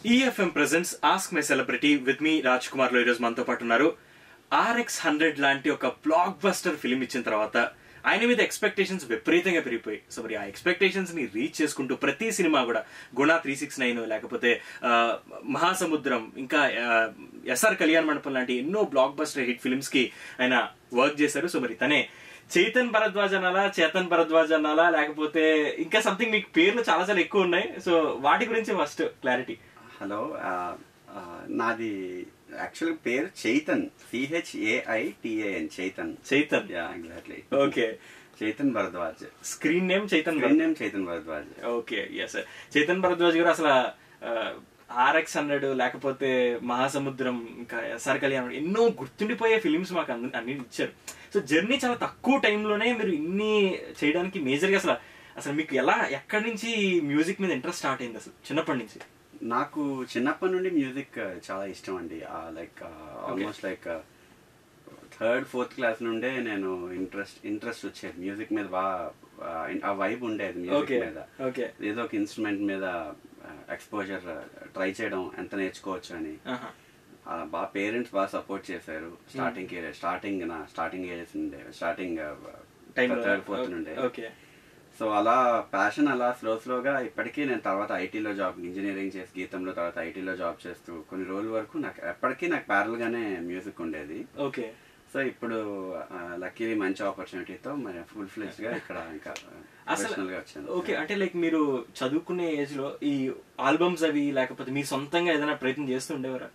ఈఎఫ్ఎం presents ask my celebrity with మీ రాజ్ కుమార్ లో ఈరోజు మనతో పాటు ఉన్నారు ఆర్ఎక్స్ హండ్రెడ్ లాంటి ఒక బ్లాక్ బస్టర్ ఫిలిం ఇచ్చిన తర్వాత ఆయన మీద ఎక్స్పెక్టేషన్స్ విపరీతంగా పెరిగిపోయి సో మరి ఆ ఎక్స్పెక్టేషన్స్ ని రీచ్ చేసుకుంటూ ప్రతి సినిమా కూడా గుణ త్రీ సిక్స్ నైన్ లేకపోతే ఆ, మహాసముద్రం ఇంకా ఎస్ఆర్ కళ్యాణ్ మండపం లాంటి ఎన్నో బ్లాక్ బస్టర్ హిట్ ఫిల్మ్స్ కి ఆయన వర్క్ చేశారు సో మరి తనే చైతన్ భరద్వాజ్ అనాలా చేతన్ భరద్వాజ్ అనాలా లేకపోతే ఇంకా సంథింగ్ మీకు పేర్లు చాలా చాలా ఎక్కువ ఉన్నాయి సో వాటి గురించి ఫస్ట్ క్లారిటీ హలో ఆ, ఆ, నాది యాక్చువల్ పేరు Chaitan CHAI TAN Chaitan Chaitan yeah exactly okay Chaitan Bharadwaj screen name Chaitan screen name Chaitan Bharadwaj okay yes Chaitan Bharadwaj garu అసలు ఆర్ఎక్స్ హండ్రెడ్ లేకపోతే మహాసముద్రం ఇంకా ఎస్ఆర్ కళ్యాణ్ ఎన్నో గుర్తుండిపోయే ఫిలిమ్స్ మాకు అన్ని అన్ని ఇచ్చారు సో జర్నీ చాలా తక్కువ టైంలోనే మీరు ఇన్ని చేయడానికి మేజర్ గా అసలు అసలు మీకు ఎలా ఎక్కడి నుంచి మ్యూజిక్ మీద ఇంట్రెస్ట్ స్టార్ట్ అయింది అసలు చిన్నప్పటి నుంచి నాకు చిన్నప్పటి నుండి మ్యూజిక్ చాలా ఇష్టం అండి like almost like third fourth class నుండే నేను ఇంట్రెస్ట్ ఇంట్రెస్ట్ వచ్చేది మ్యూజిక్ మీద బాగా ఆ వైబ్ ఉండేది మ్యూజిక్ ఓకే మీద ఓకే ఏదో ఒక ఇన్స్ట్రుమెంట్ మీద ఎక్స్పోజర్ ట్రై చేయడం ఎంత నేర్చుకోవచ్చు అని ఆహా. ఆ, బాగా పేరెంట్స్ బాగా సపోర్ట్ చేశారు స్టార్టింగ్ స్టార్టింగ్ నా స్టార్టింగ్ ఏజెస్ నుండే స్టార్టింగ్ Time లో- థర్డ్ ఫోర్త్ నుండే ఓకే సో అలా ప్యాషన్ అలా స్లో స్లోగా ఇప్పటికీ నేను తర్వాత ఐటీలో జాబ్ ఇంజనీరింగ్ చేసి గీతంలో తర్వాత ఐటీలో జాబ్ చేస్తూ కొన్ని రోజుల వరకు నాకు ఎప్పటికీ నాకు ప్యారల్ గానే మ్యూజిక్ ఉండేది ఓకే సో ఇప్పుడు లక్కీ మంచి ఆపర్చునిటీతో మరి ఫుల్ ఫ్లెజ్ గా ఇక్కడ ఇంకా అసలు professional గా వచ్చాను ఓకే అంటే లైక్ మీరు చదువుకునే ఏజ్ లో ఈ ఆల్బమ్స్ అవి లేకపోతే మీరు సొంతంగా ఏదైనా ప్రయత్నం చేస్తూ ఉండేవారా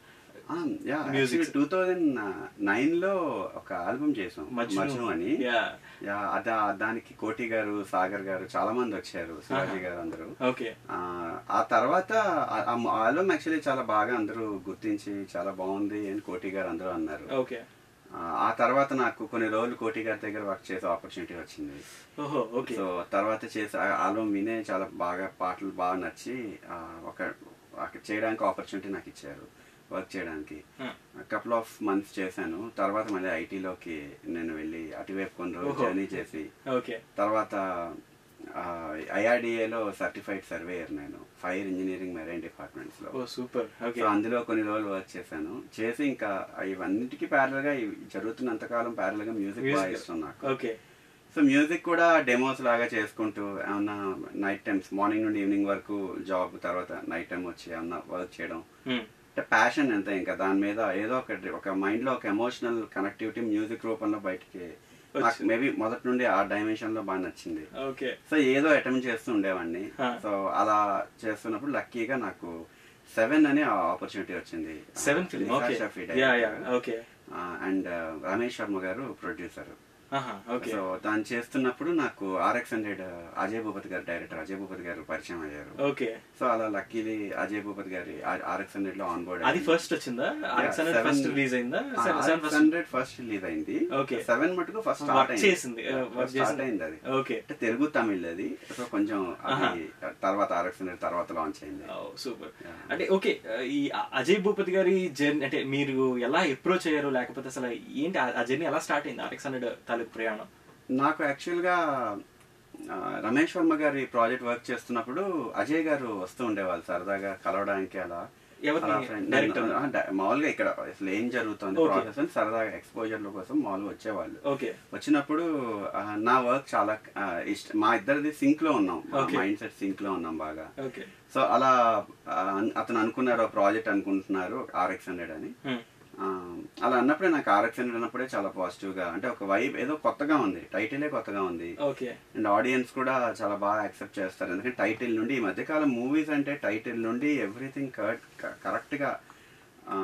Music. టూ థౌజండ్ నైన్ లో ఒక ఆల్బమ్ చేసాం మజ్ను. మజ్ను అని Yeah. యా, అదా దానికి కోటి గారు సాగర్ గారు చాలా మంది వచ్చారు శివాజీ గారు అందరూ ఓకే ఆ, ఆ తర్వాత ఆ- ఆ ఆల్బమ్ యాక్చువల్లీ చాలా బాగా అందరూ గుర్తించి చాలా బాగుంది అని కోటి గారు అందరూ అన్నారు ఓకే ఆ, ఆ తర్వాత నాకు కొన్ని రోజులు కోటి గారి దగ్గర వర్క్ చేసే ఆపర్చునిటీ వచ్చింది ఓహో ఓకే సో తర్వాత చేసే ఆల్బమ్ వినే చాలా బాగా పాటలు బాగా నచ్చి ఆ, ఒక ఒక చేయడానికి ఆపర్చునిటీ నాకు ఇచ్చారు వర్క్ చేయడానికి Hmm. కపుల్ ఆఫ్ మంత్స్ చేశాను తర్వాత మళ్ళీ ఐటీలోకి నేను వెళ్ళి అటువైపు కొన్ని రోజులు ఓహో. జర్నీ చేసి ఓకే తర్వాత ఐఆర్డిఏలో సర్టిఫైడ్ సర్వేయర్ నేను ఫైర్ ఇంజనీరింగ్ మెరైన్ డిపార్ట్మెంట్స్ లో ఓ సూపర్ ఓకే సో అందులో కొన్ని రోజులు వర్క్ చేశాను చేసి ఇంకా ఇవన్నిటికీ ప్యారల్ గా ఇవి జరుగుతున్నంత కాలం ప్యారల్ గా మ్యూజిక్ బాగా Music. ఇష్టం నాకు ఓకే సో మ్యూజిక్ కూడా డెమోస్ లాగా చేసుకుంటూ ఏమన్నా నైట్ టైమ్స్ మార్నింగ్ నుండి ఈవినింగ్ వరకు జాబ్ తర్వాత నైట్ టైం వచ్చి ఏమన్నా వర్క్ చేయడం Hmm. అంటే ప్యాషన్ ఎంత ఇంకా దాని మీద ఏదో ఒకటి ఒక మైండ్ లో ఒక ఎమోషనల్ కనెక్టివిటీ మ్యూజిక్ రూపంలో బయటికి నాకు మేబీ మొదటి నుండి ఆ డైమెన్షన్ లో బాగా నచ్చింది ఓకే సో ఏదో అటెంప్ట్ చేస్తూ ఉండేవాడిని Huh. సో అలా చేస్తున్నప్పుడు లక్కీగా నాకు సెవెన్ అనే ఆపర్చునిటీ వచ్చింది seven film okay yeah yeah okay and Ramesh Sharma garu producer ఆహా ఓకే సో దాన్ని చేస్తున్నప్పుడు నాకు ఆర్ఎక్స్ హండ్రెడ్ అజయ్ భూపతి గారు డైరెక్టర్ అజయ్ భూపతి గారు పరిచయం అయ్యారు ఓకే సో అలా లక్కీలీ అజయ్ భూపతి గారి ఆర్ఎక్స్ హండ్రెడ్ లో ఆన్ బోర్డ్ అది ఫస్ట్ వచ్చిందా ఆర్ఎక్స్ హండ్రెడ్ ఫస్ట్ రిలీజ్ అయిందా seven first hundred first release అయింది Okay. సెవెన్ మటుకు ఫస్ట్ Work స్టార్ట్ చేసింది. Uh, work స్టార్ట్ చేసింది. అయింది అది ఓకే అంటే తెలుగు తమిళ్ అది సో కొంచెం అది తర్వాత ఆర్ఎక్స్ హండ్రెడ్ తర్వాత లాంచ్ అయింది సూపర్ Yeah. అంటే ఓకే ఈ అ- అజయ్ భూపతి గారి జర్నీ అంటే మీరు ఎలా అప్రోచ్ అయ్యారు లేకపోతే అసలు ఏంటి ఆ- ఆ జర్నీ ఎలా స్టార్ట్ అయింది ఆర్ఎక్స్ హండ్రెడ్ తాలూకు ప్రయాణం నాకు యాక్చువల్ గా ఆ, రమేష్ వర్మ గారి ప్రాజెక్ట్ వర్క్ చేస్తున్నప్పుడు అజయ్ గారు వస్తూ ఉండేవాళ్ళు సరదాగా కలవడానికి అలా ఎవరిని? అలా friend- Director? నన్ను- ఆ, డ- మామూలుగా ఇక్కడ అసలు ఏం జరుగుతుంది Okay. ప్రాసెస్ అని సరదాగా ఎక్స్పోజర్ కోసం మామూలుగా వచ్చేవాళ్ళు ఓకే వచ్చినప్పుడు ఆ, నా వర్క్ చాలా ఆ, ఇష్ట మా ఇద్దరిది సింక్ లో ఉన్నాం Okay. మైండ్ సెట్ సింక్ లో ఉన్నాం బాగా ఓకే సో అలా ఆ, అన్- అతను అనుకున్నారు ప్రాజెక్ట్ అనుకుంటున్నారు ఆర్ఎక్స్ హండ్రెడ్ అని ఆ, అలా అన్నప్పుడే నాకు ఆర్ఎక్స్ హండ్రెడ్ అన్నప్పుడే చాలా పాజిటివ్ గా అంటే ఒక వైబ్ ఏదో కొత్తగా ఉంది టైటిలే కొత్తగా ఉంది ఓకే అండ్ ఆడియన్స్ కూడా చాలా బాగా యాక్సెప్ట్ చేస్తారు ఎందుకంటే టైటిల్ నుండి ఈ మధ్యకాలం మూవీస్ అంటే టైటిల్ నుండి ఎవ్రీథింగ్ కరెక్ట్ గా ఆ,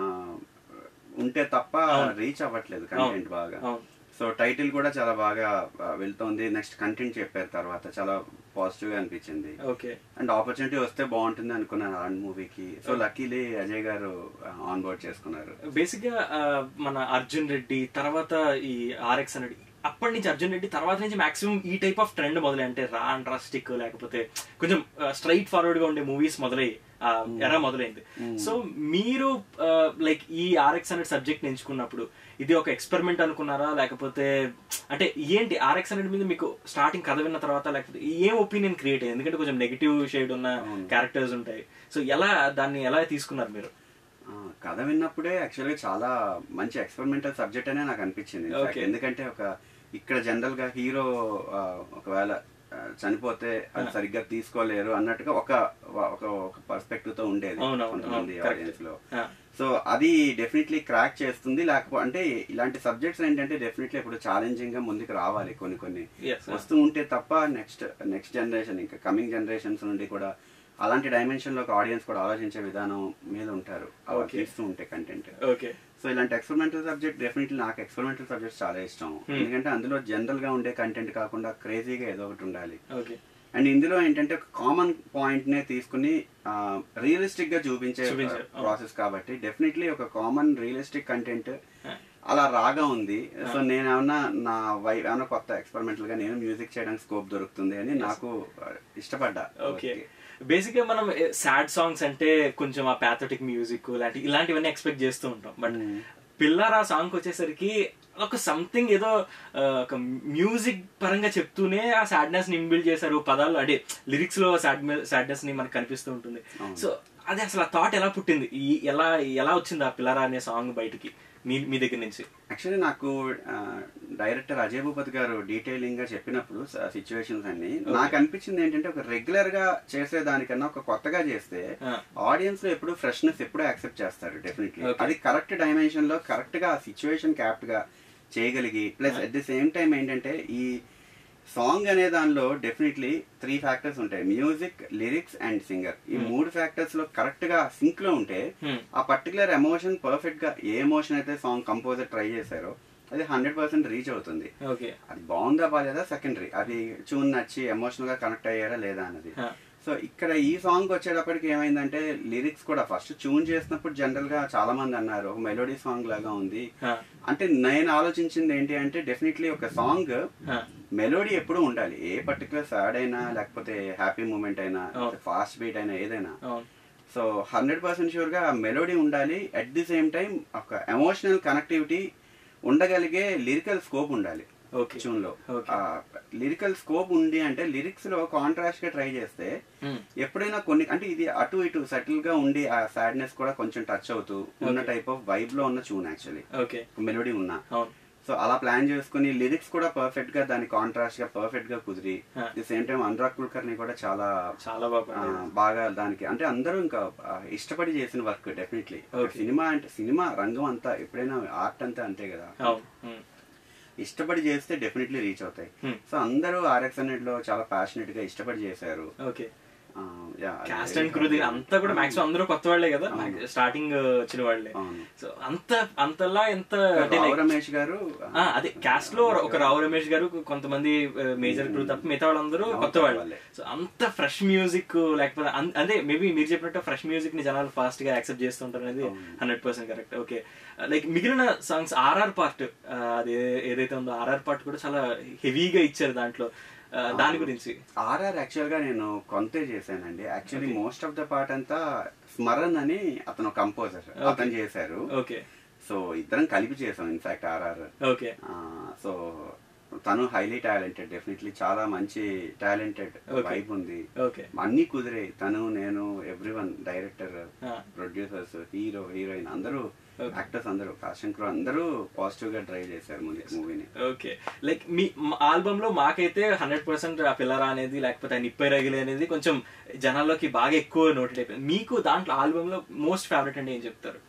ఉంటే తప్ప రీచ్ అవ్వట్లేదు కంటెంట్ బాగా అవును సో టైటిల్ కూడా చాలా బాగా ఆ, వెళ్తోంది నెక్స్ట్ కంటెంట్ చెప్పారు తర్వాత చాలా పాజిటివ్ గా అనిపించింది ఓకే అండ్ ఆపర్చునిటీ వస్తే బాగుంటుంది అనుకున్నాను ఆ మూవీకి సో లక్కీలీ అజయ్ గారు ఆన్ బోర్డ్ చేసుకున్నారు బేసిక్ గా ఆ, మన అర్జున్ రెడ్డి తర్వాత ఈ ఆర్ఎక్స్ హండ్రెడ్ అప్పటి నుంచి అర్జున్ రెడ్డి తర్వాత నుంచి మాక్సిమం ఈ టైప్ ఆఫ్ ట్రెండ్ మొదలై అంటే రా డ్రాస్టిక్ లేకపోతే కొంచెం స్ట్రైట్ ఫార్వర్డ్ గా ఉండే మూవీస్ మొదలై ఎరా మొదలైంది సో మీరు లైక్ ఈ ఆర్ఎక్స్ హండ్రెడ్ సబ్జెక్ట్ ఎంచుకున్నప్పుడు ఇది ఒక ఎక్స్పెరిమెంట్ అనుకున్నారా లేకపోతే అంటే ఏంటి ఆర్ఎక్స్ హండ్రెడ్ మీద మీకు స్టార్టింగ్ కథ విన్న తర్వాత లేకపోతే ఏం ఒపీనియన్ క్రియేట్ అయ్యింది ఎందుకంటే కొంచెం నెగిటివ్ షేడ్ ఉన్న క్యారెక్టర్స్ ఉంటాయి సో ఎలా దాన్ని ఎలా తీసుకున్నారు మీరు ఆ, కథ విన్నప్పుడే యాక్చువల్గా చాలా మంచి ఎక్స్పెరిమెంటల్ సబ్జెక్ట్ అనే నాకు అనిపించింది in fact. Okay. ఎందుకంటే ఒక ఇక్కడ జనరల్ గా హీరో ఒకవేళ ఆ, చనిపోతే అది సరిగ్గా తీసుకోలేరు అన్నట్టుగా ఒక ఒక ఒక పర్స్పెక్టివ్ తో ఉండేది అవునవును, కొంతమంది అవును, correct. ఆడియన్స్ లో ఆ, సో అది డెఫినెట్లీ క్రాక్ చేస్తుంది లేకపోతే అంటే ఇలాంటి సబ్జెక్ట్స్ ఏంటంటే డెఫినెట్లీ ఇప్పుడు ఛాలెంజింగ్ గా ముందుకు రావాలి కొన్ని కొన్ని Yes, sir. వస్తూ ఉంటే తప్ప నెక్స్ట్ నెక్స్ట్ జనరేషన్ ఇంకా కమింగ్ జనరేషన్స్ నుండి కూడా అలాంటి డైమెన్షన్ లో ఆడియన్స్ కూడా ఆలోచించే విధానం మీద ఉంటారు అలా Okay. తీస్తూ ఉంటే కంటెంట్ ఓకే సో ఇలాంటి ఎక్స్పెరిమెంటల్ సబ్జెక్ట్ డెఫినెట్లీ నాకు ఎక్స్పెరిమెంటల్ సబ్జెక్ట్స్ చాలా ఇష్టం ఎందుకంటే అందులో జనరల్ గా ఉండే కంటెంట్ కాకుండా క్రేజీగా ఏదో ఒకటి ఉండాలి ఓకే అండ్ ఇందులో ఏంటంటే ఒక కామన్ పాయింట్ నే తీసుకుని రియలిస్టిక్ గా చూపించే చూపించారు. అవును. ప్రాసెస్ కాబట్టి డెఫినెట్లీ ఒక కామన్ రియలిస్టిక్ కంటెంట్ అలా రాగా ఉంది సో నేను ఏమన్నా నా వై ఏమన్నా కొత్త ఎక్స్పెరిమెంటల్ గా నేను మ్యూజిక్ చేయడానికి స్కోప్ దొరుకుతుంది అని నాకు ఆ, ఇష్టపడ్డా ఓకే బేసిక్ గా మనం సాడ్ సాంగ్స్ అంటే కొంచెం ఆ ప్యాథటిక్ మ్యూజిక్ లాంటి ఇలాంటివన్నీ ఎక్స్పెక్ట్ చేస్తూ ఉంటాం బట్ పిల్లరా సాంగ్ వచ్చేసరికి ఒక సంథింగ్ ఏదో ఆ, ఒక మ్యూజిక్ పరంగా చెప్తూనే ఆ సాడ్నెస్ ని ఇన్బిల్డ్ చేశారు పదాలు అంటే లిరిక్స్ లో సాడ్ సాడ్నెస్ ని మనకు కనిపిస్తూ ఉంటుంది సో అది అసలు ఆ థాట్ ఎలా పుట్టింది ఈ ఎలా ఎలా వచ్చింది ఆ పిల్లరా అనే సాంగ్ బయటికి మీ మీ దగ్గర నుంచి యాక్చువల్లీ నాకు డైరెక్టర్ అజయ్ భూపతి గారు డీటెయిలింగ్ గా చెప్పినప్పుడు సిచ్యువేషన్స్ అన్ని నాకు అనిపించింది ఏంటంటే ఒక రెగ్యులర్ గా చేసే దానికన్నా ఒక కొత్తగా చేస్తే ఆ. ఆడియన్స్ లో ఎప్పుడు ఫ్రెష్నెస్ ఎప్పుడు యాక్సెప్ట్ చేస్తారు డెఫినెట్లీ Okay. అది కరెక్ట్ డైమెన్షన్ లో కరెక్ట్ గా ఆ సిచ్యువేషన్ క్యాప్ట్ గా చేయగలిగి plus at the same time ఏంటంటే ఈ సాంగ్ అనే దానిలో డెఫినెట్లీ త్రీ ఫ్యాక్టర్స్ ఉంటాయి మ్యూజిక్ లిరిక్స్ అండ్ సింగర్ ఈ మూడు ఫ్యాక్టర్స్ లో కరెక్ట్ గా సింక్ లో ఉంటే Hmm. ఆ పర్టికులర్ ఎమోషన్ పర్ఫెక్ట్ గా ఏ ఎమోషన్ అయితే సాంగ్ కంపోజర్ ట్రై చేశారో అది హండ్రెడ్ పర్సెంట్ రీచ్ అవుతుంది ఓకే అది బాగుందా బాలేదా సెకండరీ అది చూన్ నచ్చి ఎమోషనల్ గా కనెక్ట్ అయ్యారా లేదా అన్నది Huh. సో ఇక్కడ ఈ సాంగ్ వచ్చేటప్పటికి ఏమైందంటే లిరిక్స్ కూడా ఫస్ట్ ట్యూన్ చేసినప్పుడు జనరల్ గా చాలా మంది అన్నారు ఒక మెలోడీ సాంగ్ లాగా ఉంది అంటే నేను ఆలోచించింది ఏంటి అంటే డెఫినెట్లీ ఒక సాంగ్ మెలోడీ ఎప్పుడూ ఉండాలి ఏ పర్టికులర్ సాడ్ అయినా లేకపోతే హ్యాపీ మూమెంట్ అయినా అవును. ఫాస్ట్ బీట్ అయినా ఏదైనా అవును సో హండ్రెడ్ పర్సెంట్ షూర్ గా మెలోడీ ఉండాలి అట్ ది సేమ్ టైం ఒక ఎమోషనల్ కనెక్టివిటీ ఉండగలిగే లిరికల్ స్కోప్ ఉండాలి ఓకే ట్యూన్ లో Okay. లిరికల్ స్కోప్ ఉంది అంటే లిరిక్స్ లో కాంట్రాస్ట్ గా ట్రై చేస్తే Hmm. ఎప్పుడైనా కొన్ని అంటే ఇది అటు ఇటు సెటిల్ గా ఉండి ఆ సాడ్నెస్ కూడా కొంచెం టచ్ అవుతూ ఉన్న Okay. టైప్ ఆఫ్ వైబ్ లో ఉన్న ట్యూన్ యాక్చువల్లీ ఓకే మెలోడీ ఉన్నా అవును సో అలా ప్లాన్ చేసుకుని లిరిక్స్ కూడా పర్ఫెక్ట్ గా దాని కాంట్రాస్ట్ గా పర్ఫెక్ట్ గా కుదిరి Huh. The same time Anurag Kulkarni కూడా చాలా చాలా బాగా ఆ, బాగా దానికి అంటే అందరూ ఇంకా ఆ, ఇష్టపడి చేసిన వర్క్ డెఫినెట్లీ Okay. సినిమా అంటే సినిమా రంగం అంతా ఎప్పుడైనా ఆర్ట్ అంతా అంతే కదా అవును Hmm. ఇష్టపడి చేస్తే డెఫినెట్లీ రీచ్ అవుతాయి Hmm. సో అందరూ ఆర్ఎక్స్ లో చాలా ప్యాషనెట్ గా ఇష్టపడి చేశారు ఓకే ఆ, yeah, అది cast very and crew happy. అంతా కూడా మాక్సిమం అందరూ కొత్త వాళ్ళే కదా అవును. స్టార్టింగ్ వచ్చిన వాళ్ళే అవును. సో అంత అంతలా ఎంత అంటే రావు like- రమేష్ గారు ఆ, అదే కాస్ట్ లో ఒక రావు రమేష్ గారు కొంతమంది మేజర్ క్రూ తప్ప మిగతా వాళ్ళందరూ అవును, కొత్త వాళ్ళే వాళ్ళే. సో అంత ఫ్రెష్ మ్యూజిక్ లేకపోతే అన్- అదే మేబీ మీరు చెప్పినట్టు ఫ్రెష్ మ్యూజిక్ ని జనాలు ఫాస్ట్ గా యాక్సెప్ట్ చేస్తుంటారు అనేది అవును. Hundred percent correct okay like మిగిలిన సాంగ్స్ ఆర్ఆర్ పార్ట్ అది ఏ- ఏదైతే ఉందో ఆర్ఆర్ పార్ట్ కూడా చాలా హెవీగా ఇచ్చారు దాంట్లో ఆ, దాని గురించి ఆర్ఆర్ యాక్చువల్ గా నేను కొంతే చేశానండి actually most of the part అంతా స్మరణ్ అని అతను కంపోజర్ అతను చేశారు ఓకే సో ఇద్దరం కలిపి చేసాం ఇన్ఫాక్ట్ ఆర్ఆర్ ఓకే సో తను హైలీ టాలెంటెడ్ డెఫినెట్లీ చాలా మంచి టాలెంటెడ్ Okay. వైబ్ ఉంది ఓకే అన్ని కుదిరాయి తను నేను everyone director Ah. Producers hero heroine అందరూ Okay. యాక్టర్స్ అందరూ కాషన్ క్రూ అందరూ పాజిటివ్ గా డ్రైవ్ చేశారు మూవీని ఓకే లైక్ మీ ఆల్బమ్ లో మాకైతే హండ్రెడ్ పర్సెంట్ ఆ పిల్లరా అనేది లేకపోతే ఆ నిప్పై రగిలి అనేది కొంచెం జనాల్లోకి బాగా ఎక్కువ నోటెడ్ అయిపోయింది మీకు దాంట్లో ఆల్బమ్ లో మోస్ట్ ఫేవరెట్ అంటే ఏం చెప్తారు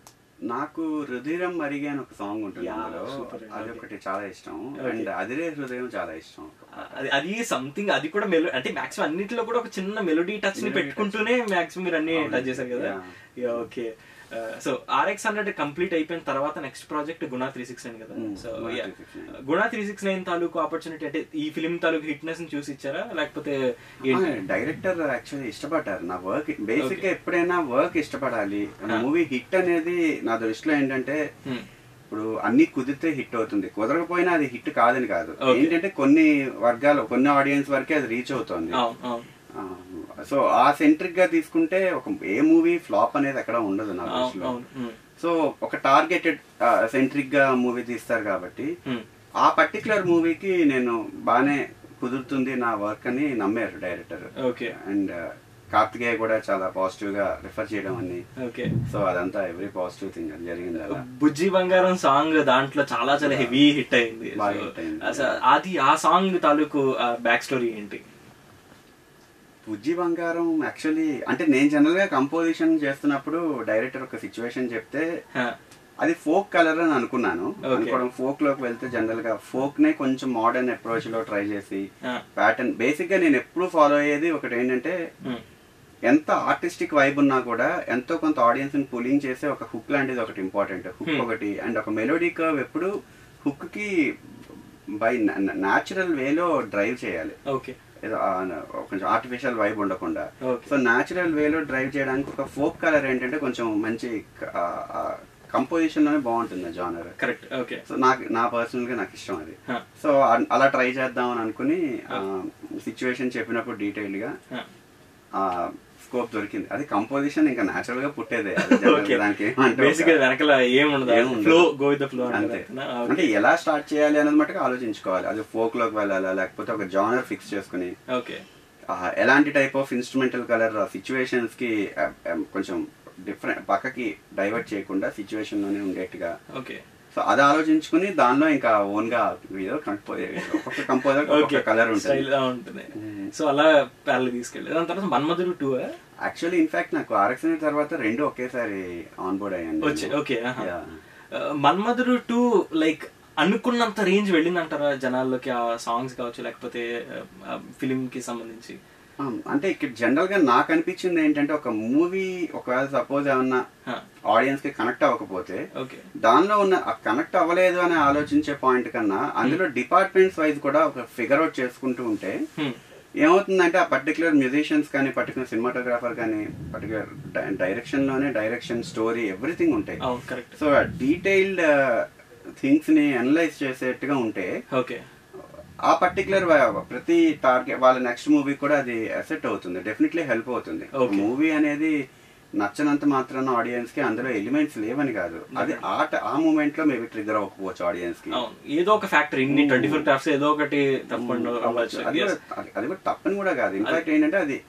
నాకు హృదయం మరిగే అని ఒక సాంగ్ ఉంటుంది Yeah, అందులో super అండి, అది okay. ఒకటి చాలా ఇష్టం Okay. అండ్ అదిరే హృదయం చాలా ఇష్టం అది అది సంథింగ్ అది కూడా మెలో అంటే మాక్సిమం అన్నిటిలో కూడా ఒక చిన్న మెలోడీ టచ్ ని Melody పెట్టుకుంటూనే మాక్సిమం మీరు అన్ని అవును. టచ్ చేశారు కదా okay so RX hundred complete అయిపోయిన తర్వాత next project Guna three six nine కదా Hmm, so Guna 369. Guna three six nine తాలూకు ఆపర్చునిటీ అంటే ఈ ఫిలిం తాలూకు హిట్నెస్ ని చూసి ఇచ్చారా లేకపోతే ఏంటి డైరెక్టర్ యాక్చువల్లీ ఇష్టపడ్డారు నా వర్క్ బేసిక్ గా Okay. ఎప్పుడైనా వర్క్ ఇష్టపడాలి Ah. మూవీ హిట్ అనేది నా దృష్టిలో ఏంటంటే Hmm. ఇప్పుడు అన్ని కుదిరితే హిట్ అవుతుంది కుదరకపోయినా అది హిట్ కాదని కాదు Okay. ఏంటంటే కొన్ని వర్గాలు కొన్ని ఆడియన్స్ వరకే అది రీచ్ అవుతుంది అవును అవును సో ఆ సెంట్రిక్ గా తీసుకుంటే ఒక ఏ మూవీ ఫ్లాప్ అనేది ఎక్కడ ఉండదు నా అవును దృష్టిలో అవును ఉమ్, సో ఒక టార్గెటెడ్ సెంట్రిక్ గా మూవీ తీస్తారు కాబట్టి ఉమ్, ఆ పర్టికులర్ మూవీకి నేను బాగానే కుదురుతుంది నా వర్క్ అని నమ్మారు డైరెక్టర్ ఓకే అండ్ కార్తికేయ కూడా చాలా పాజిటివ్ గా రిఫర్ చేయడం అని ఓకే సో అదంతా ఎవ్రీ పాజిటివ్ థింగ్ అది జరిగింది అలా బుజ్జి బంగారం సాంగ్ దాంట్లో చాలా చాలా హెవీ హిట్ అయింది బాగా So, hit అయింది. అసలు అది ఆ సాంగ్ తాలూకు బ్యాక్ స్టోరీ ఏంటి బుజ్జి బంగారం యాక్చువల్లీ అంటే నేను జనరల్ గా కంపోజిషన్ చేస్తున్నప్పుడు డైరెక్టర్ ఒక సిచ్యువేషన్ చెప్తే హ, అది ఫోక్ కలర్ అని అనుకున్నాను Okay. అనుకోవడం ఫోక్ లోకి వెళ్తే జనరల్ గా ఫోక్ నే కొంచెం మోడర్న్ అప్రోచ్ లో ట్రై చేసి హ, ప్యాటర్న్ బేసిక్ గా నేను ఎప్పుడు ఫాలో అయ్యేది ఒకటి ఏంటంటే ఉమ్, ఎంత ఆర్టిస్టిక్ వైబ్ ఉన్నా కూడా ఎంతో కొంత ఆడియన్స్ ని పులింగ్ చేసే ఒక హుక్ లాంటిది ఒకటి ఇంపార్టెంట్ హుక్ Hmm. ఒకటి అండ్ ఒక మెలోడీ కర్వ్ ఎప్పుడు హుక్ కి బై న్యాచురల్ వేలో డ్రైవ్ చేయాలి ఓకే ఏదో ఆ కొంచెం ఆర్టిఫిషియల్ వైబ్ ఉండకుండా ఓకే సో న్యాచురల్ వేలో డ్రైవ్ చేయడానికి ఒక ఫోక్ కలర్ ఏంటంటే కొంచెం మంచి కంపోజిషన్ లోనే బాగుంటుంది జానర్ కరెక్ట్ ఓకే సో నాకు నా పర్సనల్ గా నాకు ఇష్టం అది హ, సో అ- అలా ట్రై చేద్దాం అని అనుకుని సిచ్యువేషన్ చెప్పినప్పుడు డీటెయిల్ గా హ. స్కోప్ దొరికింది అది కంపోజిషన్ ఇంకా నేచురల్ గా పుట్టేదే అది general ఓకే గా దానికి ఏమంటే బేసిక్ ఒక- వెనకాల ఏముండదు ఏముండదు. Flow go with the flow అంతే అంటే ఎలా స్టార్ట్ చేయాలి అనేది మటుకు ఆలోచించుకోవాలి అది ఫోక్ లోకి వెళ్ళాలా లేకపోతే ఒక జానర్ ఫిక్స్ చేసుకుని ఓకే ఆ, ఎలాంటి type of instrumental colour situations కి ఆ, ఆ, కొంచెం డిఫరెంట్ పక్కకి డైవర్ట్ చేయకుండా సిచ్యువేషన్ లోనే ఉండేట్టుగా ఓకే సో అది ఆలోచించుకుని దానిలో ఇంకా ఓన్ గా ఏదో కంపోజర్ ఒక్కొక్క కంపోజర్ ఓకే ఒక్కొక్క కలర్ ఉంటుంది స్టైల్ ఉంటుంది సో అలా ప్యారల్ తీసుకెళ్ళి దాని తర్వాత మన్మధుడు టూ యాక్చువల్లీ ఇన్ఫాక్ట్ నాకు ఆర్ఎక్స్ తర్వాత రెండు ఒకేసారి ఆన్ బోర్డ్ అయ్యాను వచ్చి ఓకే ఆహా. Yeah. ఆ, మన్మధుడు టూ లైక్ అనుకున్నంత రేంజ్ వెళ్ళిందంటారా జనాల్లోకి ఆ సాంగ్స్ కావచ్చు లేకపోతే ఫిలిం కి సంబంధించి Um, అంటే ఇక్కడ జనరల్ గా నాకు అనిపించింది ఏంటంటే ఒక మూవీ ఒకవేళ సపోజ్ ఏమన్నా హ, ఆడియన్స్ కి కనెక్ట్ అవ్వకపోతే ఓకే దానిలో ఉన్న కనెక్ట్ అవ్వలేదు అని ఆలోచించే పాయింట్ కన్నా అందులో డిపార్ట్మెంట్స్ వైజ్ కూడా ఒక ఫిగర్ అవుట్ చేసుకుంటూ ఉంటే హ్మ్, ఏమవుతుందంటే ఆ పర్టికులర్ మ్యూజిషియన్స్ కానీ పర్టికులర్ సినిమాటోగ్రాఫర్ కానీ పర్టికులర్ డైరెక్షన్ లోనే డైరెక్షన్ స్టోరీ ఎవ్రీథింగ్ ఉంటాయి అవును కరెక్ట్ సో డీటెయిల్డ్ థింగ్స్ ని అనలైజ్ చేసేట్టుగా ఉంటే ఓకే ఆ పర్టికులర్ ప్రతి టార్గెట్ వాళ్ళ నెక్స్ట్ మూవీ కూడా అది అసెట్ అవుతుంది డెఫినెట్లీ హెల్ప్ అవుతుంది Okay. మూవీ అనేది నచ్చనంత మాత్రాన ఆడియన్స్ కి అందులో ఎలిమెంట్స్ లేవని కాదు అది ఆ ట- ఆ మూమెంట్ లో మేబీ ట్రిగర్ అవ్వకపోవచ్చు ఆడియన్స్ కి అవును ఏదో ఒక ఫ్యాక్టర్ ఇన్ని ట్వంటీ ఫోర్ క్రాఫ్ట్స్ ఏదో ఒకటి తప్పకుండా అవ్వచ్చు అది Yes. కూడా అది- అది కూడా తప్పని కూడా కాదు ఇన్ఫాక్ట్ ఏంటంటే అది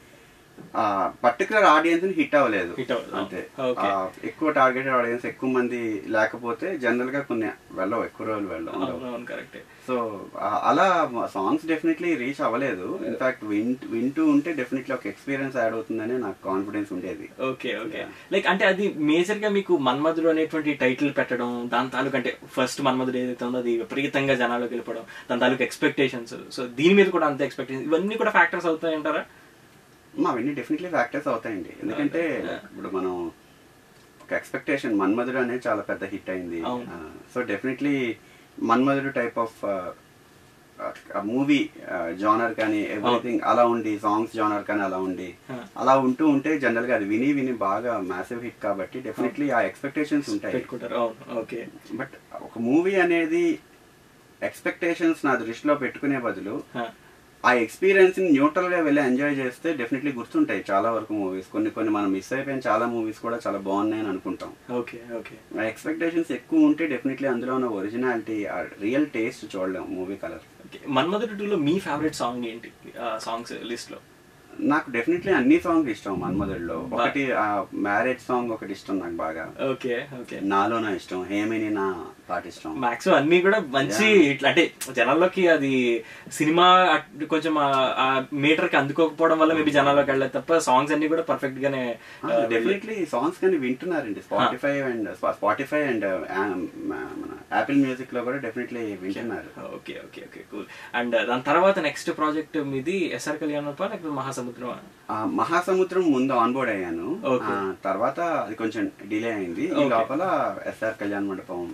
పర్టికులర్ ఆడియన్స్ ని హిట్ అవ్వలేదు Hit అవ్వలేదు. అంతే Okay. ఆ, ఎక్కువ టార్గెటెడ్ ఆడియన్స్ ఎక్కువ మంది లేకపోతే జనరల్ గా కొన్ని వెళ్ళవు ఎక్కువ రోజులు వెళ్ళవు అవును అవును కరెక్టే సో అలా సాంగ్స్ డెఫినెట్లీ రీచ్ అవ్వలేదు ఇన్ఫాక్ట్ విన్ వింటూ ఉంటే డెఫినెట్లీ ఒక ఎక్స్పీరియన్స్ యాడ్ అవుతుందని నాకు కాన్ఫిడెన్స్ ఉండేది ఓకే ఓకే లైక్ అంటే అది మేజర్ గా మీకు మన్మధుడు అనేటువంటి టైటిల్ పెట్టడం దాని తాలూకు అంటే ఫస్ట్ మన్మధుడు ఏదైతే ఉందో అది విపరీతంగా జనాల్లోకి వెళ్ళిపోవడం దాని తాలూకు ఎక్స్పెక్టేషన్స్ సో దీని మీద కూడా అంత ఎక్స్పెక్టేషన్ ఇవన్నీ కూడా ఫ్యాక్టర్స్ అవుతాయంటారా మా అవన్నీ డెఫినెట్లీ ఫ్యాక్టర్స్ అవుతాయండి ఎందుకంటే ఇప్పుడు మనం ఒక ఎక్స్పెక్టేషన్ మన్మధుడు అనేది చాలా పెద్ద హిట్ అయింది అవును. So definitely Manmadhudu type of movie genre కానీ ఎవ్రీథింగ్ అలా ఉండి సాంగ్స్ జానర్ కానీ అలా ఉండి Huh. అలా ఉంటూ ఉంటే జనరల్ గా అది విని విని బాగా మ్యాసివ్ హిట్ కాబట్టి డెఫినెట్లీ ఆ ఎక్స్పెక్టేషన్స్ ఉంటాయి పెట్టుకుంటారు అవును ఓకే బట్ ఒక మూవీ అనేది ఎక్స్పెక్టేషన్స్ నా దృష్టిలో పెట్టుకునే బదులు ఆ ఎక్స్పీరియన్స్ ని న్యూట్రల్ గా వెళ్ళి ఎంజాయ్ చేస్తే డెఫినెట్లీ గుర్తుంటాయి చాలా వరకు మూవీస్ కొన్ని కొన్ని మనం మిస్ అయిపోయిన చాలా మూవీస్ కూడా చాలా బాగున్నాయి అని అనుకుంటాం ఓకే ఓకే ఆ ఎక్స్పెక్టేషన్స్ ఎక్కువ ఉంటే డెఫినెట్లీ అందులో ఉన్న ఒరిజినాలిటీ ఆ రియల్ టేస్ట్ చూడలేం మూవీ కలర్ ఓకే మన్మధుడు టూలో మీ ఫేవరెట్ సాంగ్ ఏంటి సాంగ్స్ లిస్ట్ లో నాకు డెఫినెట్లీ అన్ని సాంగ్స్ ఇష్టం మన్మధుడిలో ఒకటి మ్యారేజ్ సాంగ్ ఒకటి ఇష్టం నాకు బాగా ఓకే ఓకే నాలో నా ఇష్టం హేమిని నా పాట ఇష్టం మాక్సిమం అన్ని కూడా మంచి ఇట్లా అంటే జనాల్లోకి అది సినిమా అట్- కొంచెం ఆ- ఆ మీటర్ కి అందుకోకపోవడం వల్ల మేబీ జనాల్లోకి వెళ్ళలేదు తప్ప సాంగ్స్ అన్ని కూడా పర్ఫెక్ట్ గానే ఆ, వెళ్ళి- డెఫినెట్లీ సాంగ్స్ కానీ వింటున్నారండి స్పాటిఫై అండ్ స్పాటిఫై అండ్ మన యాపిల్ మ్యూజిక్ లో కూడా డెఫినెట్లీ వింటున్నారు okay okay okay cool and దాని తర్వాత నెక్స్ట్ ప్రాజెక్ట్ మీది ఎస్ఆర్ కళ్యాణ్ లేకపోతే మహాసముద్రం ఆ, మహాసముద్రం ముందు ఆన్బోర్డ్ అయ్యాను Okay. ఆ, తర్వాత అది కొంచెం డిలే అయింది ఈ Okay. లోపల ఎస్ఆర్ కళ్యాణ్ మండపం స్టార్ట్ అయింది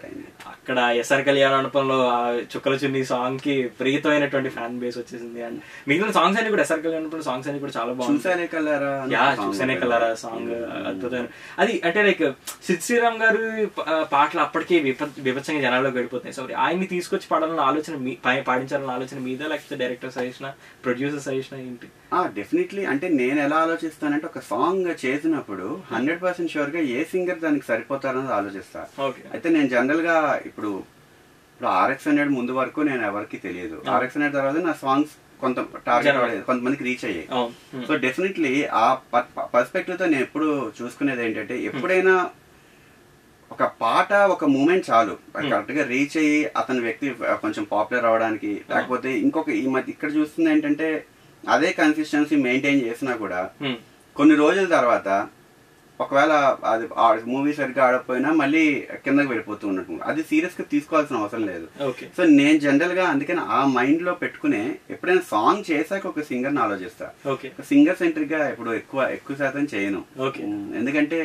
అయింది అక్కడ ఎస్ఆర్ కళ్యాణ మండపంలో ఆ చుక్కల చున్ని సాంగ్ కి విపరీతమైనటువంటి ఫ్యాన్ బేస్ వచ్చేసింది అండ్ మిగిలిన సాంగ్స్ అన్ని కూడా ఎస్ఆర్ కళ్యాణ మండపం సాంగ్స్ అన్ని కూడా చాలా బాగుంది చూసానే కలరా అన్న యా song చూసానే ఉంది కలరా కదా. సాంగ్ అద్భుతమైన అది అంటే లైక్ సిద్ శ్రీరామ్ గారు ప- పాటలు అప్పటికే విప- విపత్సంగా జనాల్లోకి వెళ్ళిపోతున్నాయి సో ఆయన్ని తీసుకొచ్చి పాడాలన్న ఆలోచన మీ పా- పాడించాలన్న ఆలోచన మీద లేకపోతే డైరెక్టర్ సజెషన్ ప్రొడ్యూసర్ సజెషన్ ఏంటి ఆ డెఫినెట్లీ అంటే నేను ఎలా ఆలోచిస్తానంటే ఒక సాంగ్ చేసినప్పుడు హండ్రెడ్ పర్సెంట్ షూర్ గా ఏ సింగర్ దానికి సరిపోతారన్నది ఆలోచిస్తా ఓకే అయితే నేను జనరల్ గా ఇప్పుడు ఇప్పుడు ఆర్ఎక్స్ హండ్రెడ్ ముందు వరకు నేను ఎవరికి తెలియదు ఆర్ఎక్స్ హండ్రెడ్ తర్వాత నా సాంగ్స్ కొంత టార్గెట్ General. అవ్వలేదు కొంతమందికి రీచ్ అయ్యాయి అవును Hmm. సో డెఫినెట్లీ ఆ పర్స్పెక్టివ్ తో నేను ఎప్పుడు చూసుకునేది ఏంటంటే ఎప్పుడైనా ఒక పాట ఒక మూమెంట్ చాలు కరెక్ట్ గా రీచ్ అయ్యి అతని వ్యక్తి కొంచెం పాపులర్ అవడానికి లేకపోతే ఇంకొక ఈ మధ్య ఇక్కడ చూస్తుంది ఏంటంటే అదే కన్సిస్టెన్సీ మెయింటైన్ చేసినా కూడా Hmm. కొన్ని రోజుల తర్వాత ఒకవేళ అది మూవీ సరిగ్గా ఆడకపోయినా మళ్ళీ కిందకి వెళ్ళిపోతూ ఉన్నట్టు అది సీరియస్ గా తీసుకోవాల్సిన అవసరం లేదు ఓకే సో నేను జనరల్ గా అందుకని ఆ మైండ్ లో పెట్టుకునే ఎప్పుడైనా సాంగ్ చేశాక ఒక సింగర్ ని ఆలోచిస్తా ఓకే సింగర్ సెంట్రిక్ గా ఇప్పుడు ఎక్కువ ఎక్కువ శాతం చేయను Okay. ఉమ్, ఎందుకంటే